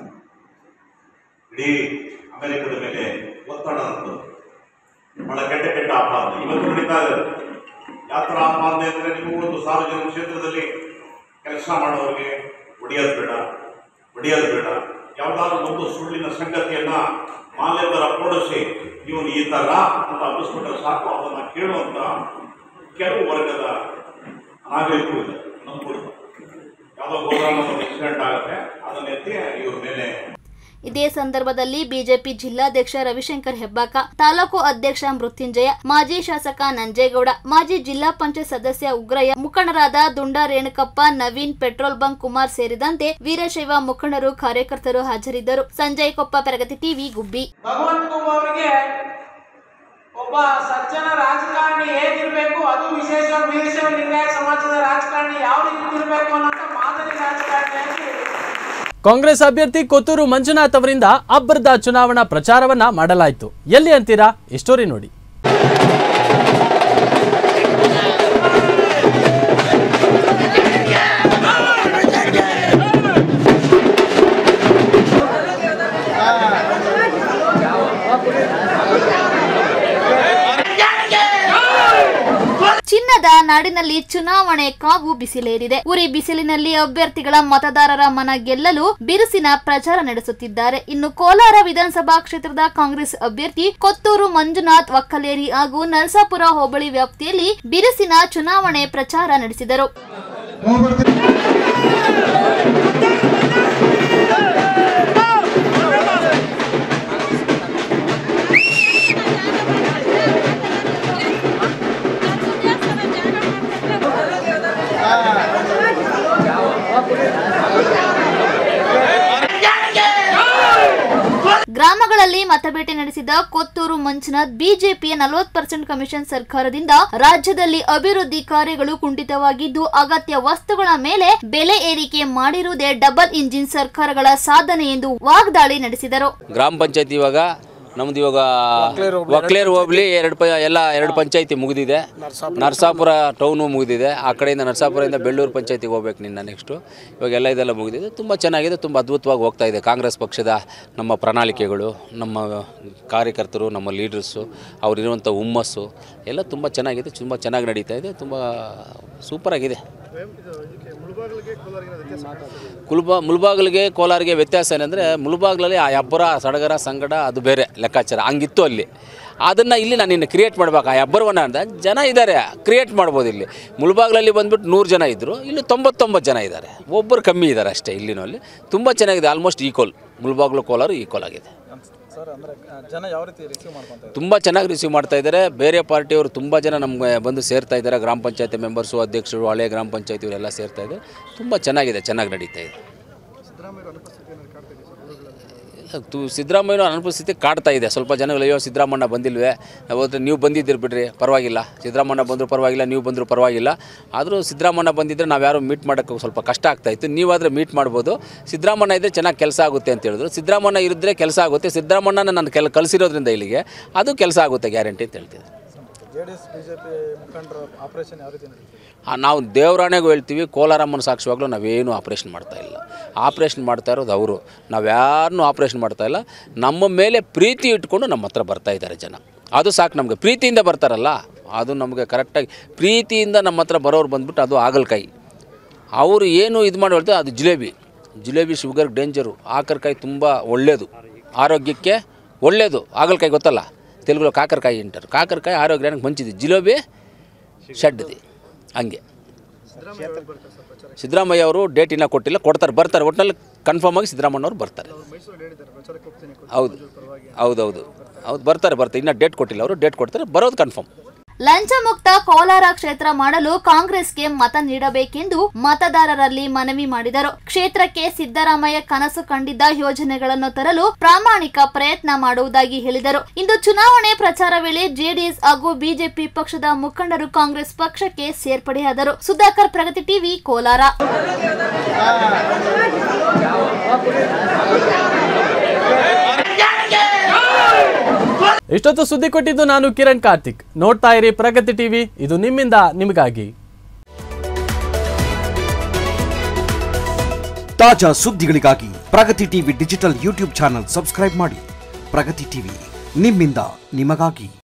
ಇಡೀ ಅಮೆರಿಕದ ಮೇಲೆ ಒತ್ತಡ ತಂತು ಬಹಳ ಕೆಟ್ಟ ಕೆಟ್ಟ ಆಪಾದನೆ ಇವತ್ತು ನಡೀತಾ ಇದೆ ಯಾತ್ರ ಆಪಾದನೆ ಅಂದರೆ ನೀವು ಒಂದು ಸಾರ್ವಜನಿಕ ಕ್ಷೇತ್ರದಲ್ಲಿ ಕೆಲಸ ಮಾಡೋರಿಗೆ ಹೊಡೆಯೋದು ಬೇಡ ಹೊಡೆಯೋದು ಬೇಡ ಯಾವುದಾದ್ರು ಒಂದು ಸುಳ್ಳಿನ ಸಂಗತಿಯನ್ನ ಮಾಲೆತರ ಕೊಡಿಸಿ ಇವನು ಈ ತರ ಅಂತ ಅನ್ನಿಸ್ಬಿಟ್ರೆ ಸಾಕು ಅದನ್ನ ಕೇಳುವಂತ ಕೆಲವು ವರ್ಗದ ನಾಗರಿಕರು ಇದೆ ನಮ್ಮೂರು ಯಾವುದೋ ಗೋದಾಮ ಒಂದು ಇನ್ಸಿಡೆಂಟ್ ಆಗುತ್ತೆ ಅದನ್ನ ಎತ್ತಿ ಇವ್ರ ಮೇಲೆ ಇದೇ ಸಂದರ್ಭದಲ್ಲಿ ಬಿಜೆಪಿ ಜಿಲ್ಲಾಧ್ಯಕ್ಷ ರವಿಶಂಕರ್ ಹೆಬ್ಬಾಕ ತಾಲೂಕು ಅಧ್ಯಕ್ಷ ಮೃತ್ಯುಂಜಯ ಮಾಜಿ ಶಾಸಕ ನಂಜೇಗೌಡ ಮಾಜಿ ಜಿಲ್ಲಾ ಪಂಚಾಯತ್ ಸದಸ್ಯ ಉಗ್ರಯ್ಯ ಮುಖಂಡರಾದ ದುಂಡ ರೇಣುಕಪ್ಪ ನವೀನ್ ಪೆಟ್ರೋಲ್ ಬಂಕ್ ಕುಮಾರ್ ಸೇರಿದಂತೆ ವೀರಶೈವ ಮುಖಂಡರು ಕಾರ್ಯಕರ್ತರು ಹಾಜರಿದ್ದರು ಸಂಜಯ್ ಕೊಪ್ಪ ಪ್ರಗತಿ ಟಿವಿ ಗುಬ್ಬಿ ಭಗವಂತ ಅವರಿಗೆ ಒಬ್ಬ ಸಜ್ಜನ ರಾಜಕಾರಣಿ ಹೇಗಿರ್ಬೇಕು ಅದು ವಿಶೇಷ ವೀರಶೈವ ಲಿಂಗಾಯತ ಸಮಾಜದ ರಾಜಕಾರಣಿ ಯಾವ ರೀತಿ ಇರಬೇಕು ಅನ್ನೋ ಮಾದರಿ ರಾಜಕಾರಣಿಯಾಗಿ ಕಾಂಗ್ರೆಸ್ ಅಭ್ಯರ್ಥಿ ಕೊತ್ತೂರು ಮಂಜುನಾಥ್ ಅವರಿಂದ ಅಬ್ಬರದ ಚುನಾವಣಾ ಪ್ರಚಾರವನ್ನ ಮಾಡಲಾಯಿತು ಎಲ್ಲಿ ಅಂತೀರಾ ಈ ಸ್ಟೋರಿ ನೋಡಿ ಚಿನ್ನದ ನಾಡಿನಲ್ಲಿ ಚುನಾವಣೆ ಕಾವು ಬಿಸಿಲೇರಿದೆ ಉರಿ ಬಿಸಿಲಿನಲ್ಲಿ ಅಭ್ಯರ್ಥಿಗಳ ಮತದಾರರ ಮನ ಗೆಲ್ಲಲು ಬಿರುಸಿನ ಪ್ರಚಾರ ನಡೆಸುತ್ತಿದ್ದಾರೆ ಇನ್ನು ಕೋಲಾರ ವಿಧಾನಸಭಾ ಕ್ಷೇತ್ರದ ಕಾಂಗ್ರೆಸ್ ಅಭ್ಯರ್ಥಿ ಕೊತ್ತೂರು ಮಂಜುನಾಥ್ ಒಕ್ಕಲೇರಿ ಹಾಗೂ ನರಸಾಪುರ ಹೋಬಳಿ ವ್ಯಾಪ್ತಿಯಲ್ಲಿ ಬಿರುಸಿನ ಚುನಾವಣೆ ಪ್ರಚಾರ ನಡೆಸಿದರು ಗ್ರಾಮಗಳಲ್ಲಿ ಮತಬೇಟೆ ನಡೆಸಿದ ಕೊತ್ತೂರು ಮಂಜುನಾಥ್ ಬಿಜೆಪಿಯ ನಲವತ್ತು ಪರ್ಸೆಂಟ್ ಕಮಿಷನ್ ಸರ್ಕಾರದಿಂದ ರಾಜ್ಯದಲ್ಲಿ ಅಭಿವೃದ್ಧಿ ಕಾರ್ಯಗಳು ಕುಂಠಿತವಾಗಿದ್ದು ಅಗತ್ಯ ವಸ್ತುಗಳ ಮೇಲೆ ಬೆಲೆ ಏರಿಕೆ ಮಾಡಿರುವುದೇ ಡಬಲ್ ಇಂಜಿನ್ ಸರ್ಕಾರಗಳ ಸಾಧನೆ ಎಂದು ವಾಗ್ದಾಳಿ ನಡೆಸಿದರು ಗ್ರಾಮ ಪಂಚಾಯತ್ ಇವಾಗ ನಮ್ದು ಇವಾಗ ಒಕ್ಲೇರ್ ಹೋಬ್ಳಿ ಎರಡು ಪ ಎಲ್ಲ ಎರಡು ಪಂಚಾಯತಿ ಮುಗಿದಿದೆ ನರಸಾಪುರ ಟೌನು ಮುಗಿದಿದೆ ಆ ಕಡೆಯಿಂದ ನರಸಾಪುರದಿಂದ ಬೆಳ್ಳೂರು ಪಂಚಾಯತಿಗೆ ಹೋಗ್ಬೇಕು ನಿನ್ನ ನೆಕ್ಸ್ಟು ಇವಾಗ ಎಲ್ಲ ಇದೆಲ್ಲ ಮುಗಿದಿದೆ ತುಂಬ ಚೆನ್ನಾಗಿದೆ ತುಂಬ ಅದ್ಭುತವಾಗಿ ಹೋಗ್ತಾ ಇದೆ ಕಾಂಗ್ರೆಸ್ ಪಕ್ಷದ ನಮ್ಮ ಪ್ರಣಾಳಿಕೆಗಳು ನಮ್ಮ ಕಾರ್ಯಕರ್ತರು ನಮ್ಮ ಲೀಡರ್ಸು ಅವರಿರುವಂಥ ಹುಮ್ಮಸ್ಸು ಎಲ್ಲ ತುಂಬ ಚೆನ್ನಾಗಿದೆ ತುಂಬ ಚೆನ್ನಾಗಿ ನಡೀತಾ ಇದೆ ತುಂಬ ಸೂಪರಾಗಿದೆ ಕುಲ್ಬಾ ಮುಲ್ಬಾಗಿಲಿಗೆ ಕೋಲಾರಿಗೆ ವ್ಯತ್ಯಾಸ ಏನಂದರೆ ಮುಲ್ಬಾಗ್ಲಲ್ಲಿ ಆ ಹೆಬ್ಬರ ಸಡಗರ ಸಂಗಡ ಅದು ಬೇರೆ ಲೆಕ್ಕಾಚಾರ ಹಂಗಿತ್ತು ಅಲ್ಲಿ ಅದನ್ನು ಇಲ್ಲಿ ನಾನು ಇನ್ನು ಕ್ರಿಯೇಟ್ ಮಾಡ್ಬೇಕು ಆ ಹೆಬ್ಬರವನ್ನ ಅಂತ ಜನ ಇದ್ದಾರೆ ಕ್ರಿಯೇಟ್ ಮಾಡ್ಬೋದು ಇಲ್ಲಿ ಮುಲ್ಬಾಗ್ಲಲ್ಲಿ ಬಂದ್ಬಿಟ್ಟು ನೂರು ಜನ ಇದ್ದರು ಇಲ್ಲಿ ತೊಂಬತ್ತೊಂಬತ್ತು ಜನ ಇದ್ದಾರೆ ಒಬ್ಬರು ಕಮ್ಮಿ ಇದ್ದಾರೆ ಅಷ್ಟೇ ಇಲ್ಲಿನಲ್ಲಿ ತುಂಬ ಚೆನ್ನಾಗಿದೆ almost equal Mulbagal Kolar equal ಆಗಿದೆ ಸರ್ ಅಂದ್ರೆ ಆ, ಜನ ಯಾವ ರೀತಿ ರಿಸೀವ್ ಮಾಡ್ಕೊಂತ ಇದ್ದಾರೆ ತುಂಬ ಚೆನ್ನಾಗಿ ರಿಸೀವ್ ಮಾಡ್ತಾ ಇದ್ದಾರೆ ಬೇರೆ ಪಾರ್ಟಿಯವರು ತುಂಬ ಜನ ನಮಗೆ ಬಂದು ಸೇರ್ತಾ ಇದ್ದಾರೆ ಗ್ರಾಮ ಪಂಚಾಯತಿ ಮೆಂಬರ್ಸು ಅಧ್ಯಕ್ಷರು ಹಳೆಯ ಗ್ರಾಮ ಪಂಚಾಯತಿ ಇವರೆಲ್ಲ ಸೇರ್ತಾ ಇದ್ದಾರೆ ತುಂಬ ಚೆನ್ನಾಗಿದೆ ಚೆನ್ನಾಗಿ ನಡೀತಾ ಇದೆ ತು ಸಿದ್ದರಾಮಯ್ಯನ ಅನುಪಸ್ಥಿತಿ ಕಾಡ್ತಾ ಇದೆ ಸ್ವಲ್ಪ ಜನಗಳು ಅಯ್ಯೋ ಸಿದ್ದರಾಮಣ್ಣ ಬಂದಿಲ್ವೇ ಅವತ್ತು ನೀವು ಬಂದಿದ್ದೀರಿ ಬಿಡ್ರಿ ಪರವಾಗಿಲ್ಲ ಸಿದ್ದರಾಮಣ್ಣ ಬಂದರೂ ಪರವಾಗಿಲ್ಲ ನೀವು ಬಂದರೂ ಪರವಾಗಿಲ್ಲ ಆದರೂ ಸಿದ್ದರಾಮಣ್ಣ ಬಂದಿದ್ದರೆ ನಾವು ಯಾರು ಮೀಟ್ ಮಾಡೋಕ್ಕೆ ಸ್ವಲ್ಪ ಕಷ್ಟ ಆಗ್ತಾಯಿತ್ತು ನೀವಾದರೆ ಮೀಟ್ ಮಾಡ್ಬೋದು ಸಿದ್ದರಾಮಣ್ಣ ಇದ್ದರೆ ಚೆನ್ನಾಗಿ ಕೆಲಸ ಆಗುತ್ತೆ ಅಂತ ಹೇಳಿದ್ರು ಸಿದ್ದರಾಮಣ್ಣ ಇದ್ದರೆ ಕೆಲಸ ಆಗುತ್ತೆ ಸಿದ್ದರಾಮಣ್ಣನ ನಾನು ಕೆಲ ಕಳಿಸಿರೋದ್ರಿಂದ ಇಲ್ಲಿಗೆ ಅದು ಕೆಲಸ ಆಗುತ್ತೆ ಗ್ಯಾರಂಟಿ ಅಂತ ಹೇಳ್ತಿದ್ದೆ ಜೆ ಡಿ ಎಸ್ ಬಿಜೆಪಿ ಮುಖಂಡರ ಆಪರೇಷನ್ ಯಾವ ರೀತಿ ನಡೀತಿದೆ ಆ, ನಾವು ದೇವರಾಣೆಗೂ ಹೇಳ್ತೀವಿ ಕೋಲಾರಮ್ಮನ ಸಾಕ್ಷಿವಾಗಲೂ ನಾವೇನು ಆಪ್ರೇಷನ್ ಮಾಡ್ತಾ ಇಲ್ಲ ಆಪ್ರೇಷನ್ ಮಾಡ್ತಾ ಇರೋದು ಅವರು ನಾವು ಯಾರನ್ನೂ ಆಪ್ರೇಷನ್ ಮಾಡ್ತಾ ಇಲ್ಲ ನಮ್ಮ ಮೇಲೆ ಪ್ರೀತಿ ಇಟ್ಕೊಂಡು ನಮ್ಮ ಹತ್ರ ಬರ್ತಾ ಇದ್ದಾರೆ ಜನ ಅದು ಸಾಕು ನಮಗೆ ಪ್ರೀತಿಯಿಂದ ಬರ್ತಾರಲ್ಲ ಅದು ನಮಗೆ ಕರೆಕ್ಟಾಗಿ ಪ್ರೀತಿಯಿಂದ ನಮ್ಮ ಹತ್ರ ಬರೋರು ಬಂದ್ಬಿಟ್ಟು ಅದು ಆಗಲ್ಕಾಯಿ ಅವರು ಏನು ಇದು ಮಾಡಿ ಹೇಳ್ತಾರೆ ಅದು ಜಿಲೇಬಿ ಜಿಲೇಬಿ ಶುಗರ್ ಡೇಂಜರು ಆಕರ್ಕಾಯಿ ತುಂಬ ಒಳ್ಳೆಯದು ಆರೋಗ್ಯಕ್ಕೆ ಒಳ್ಳೆಯದು ಆಗಲ್ಕಾಯಿ ಗೊತ್ತಲ್ಲ ತೆಲುಗುలో ಕಾಕರಕಾಯಿ ಅಂటారు ಕಾಕರಕಾಯಿ ಆರೋಗ್ಯಾనికి మంచిది ಜಿಲೇಬಿ ಶಡ್ಡದಿ ಹಂಗೆ ಸಿದ್ದರಾಮಯ್ಯ ಅವರು ಡೇಟ್ ಇನ್ನೂ ಕೊಟ್ಟಿಲ್ಲ ಕೊಡ್ತಾರೆ ಬರ್ತಾರೆ ಒಟ್ಟಿನಲ್ಲಿ ಕನ್ಫರ್ಮ್ ಆಗಿ ಸಿದ್ದರಾಮಯ್ಯವ್ರು ಬರ್ತಾರೆ ಹೌದು ಹೌದೌದು ಹೌದು ಬರ್ತಾರೆ ಬರ್ತಾರೆ ಇನ್ನೂ ಡೇಟ್ ಕೊಟ್ಟಿಲ್ಲ ಅವರು ಡೇಟ್ ಕೊಡ್ತಾರೆ ಬರೋದು ಕನ್ಫರ್ಮ್ ಲಂಚ ಮುಕ್ತ ಕೋಲಾರ ಕ್ಷೇತ್ರ ಮಾಡಲು ಕಾಂಗ್ರೆಸ್ಗೆ ಮತ ನೀಡಬೇಕೆಂದು ಮತದಾರರಲ್ಲಿ ಮನವಿ ಮಾಡಿದರು ಕ್ಷೇತ್ರಕ್ಕೆ ಸಿದ್ದರಾಮಯ್ಯ ಕನಸು ಕಂಡಿದ್ದ ಯೋಜನೆಗಳನ್ನು ತರಲು ಪ್ರಾಮಾಣಿಕ ಪ್ರಯತ್ನ ಮಾಡುವುದಾಗಿ ಹೇಳಿದರು ಇಂದು ಚುನಾವಣೆ ಪ್ರಚಾರ ವೇಳೆ ಜೆಡಿಎಸ್ ಹಾಗೂ ಬಿಜೆಪಿ ಪಕ್ಷದ ಮುಖಂಡರು ಕಾಂಗ್ರೆಸ್ ಪಕ್ಷಕ್ಕೆ ಸೇರ್ಪಡೆಯಾದರು ಸುಧಾಕರ್ ಪ್ರಗತಿ ಟಿವಿ ಕೋಲಾರ ಇಷ್ಟೊತ್ತು ಸುದ್ದಿ ಕೊಟ್ಟಿದ್ದು ನಾನು ಕಿರಣ್ ಕಾರ್ತಿಕ್ ನೋಡ್ತಾ ಇರಿ ಪ್ರಗತಿ ಟಿವಿ ಇದು ನಿಮ್ಮಿಂದ ನಿಮಗಾಗಿ ತಾಜಾ ಸುದ್ದಿಗಳಿಗಾಗಿ Pragati TV digital YouTube channel subscribe ಮಾಡಿ ಪ್ರಗತಿ ಟಿವಿ ನಿಮ್ಮಿಂದ ನಿಮಗಾಗಿ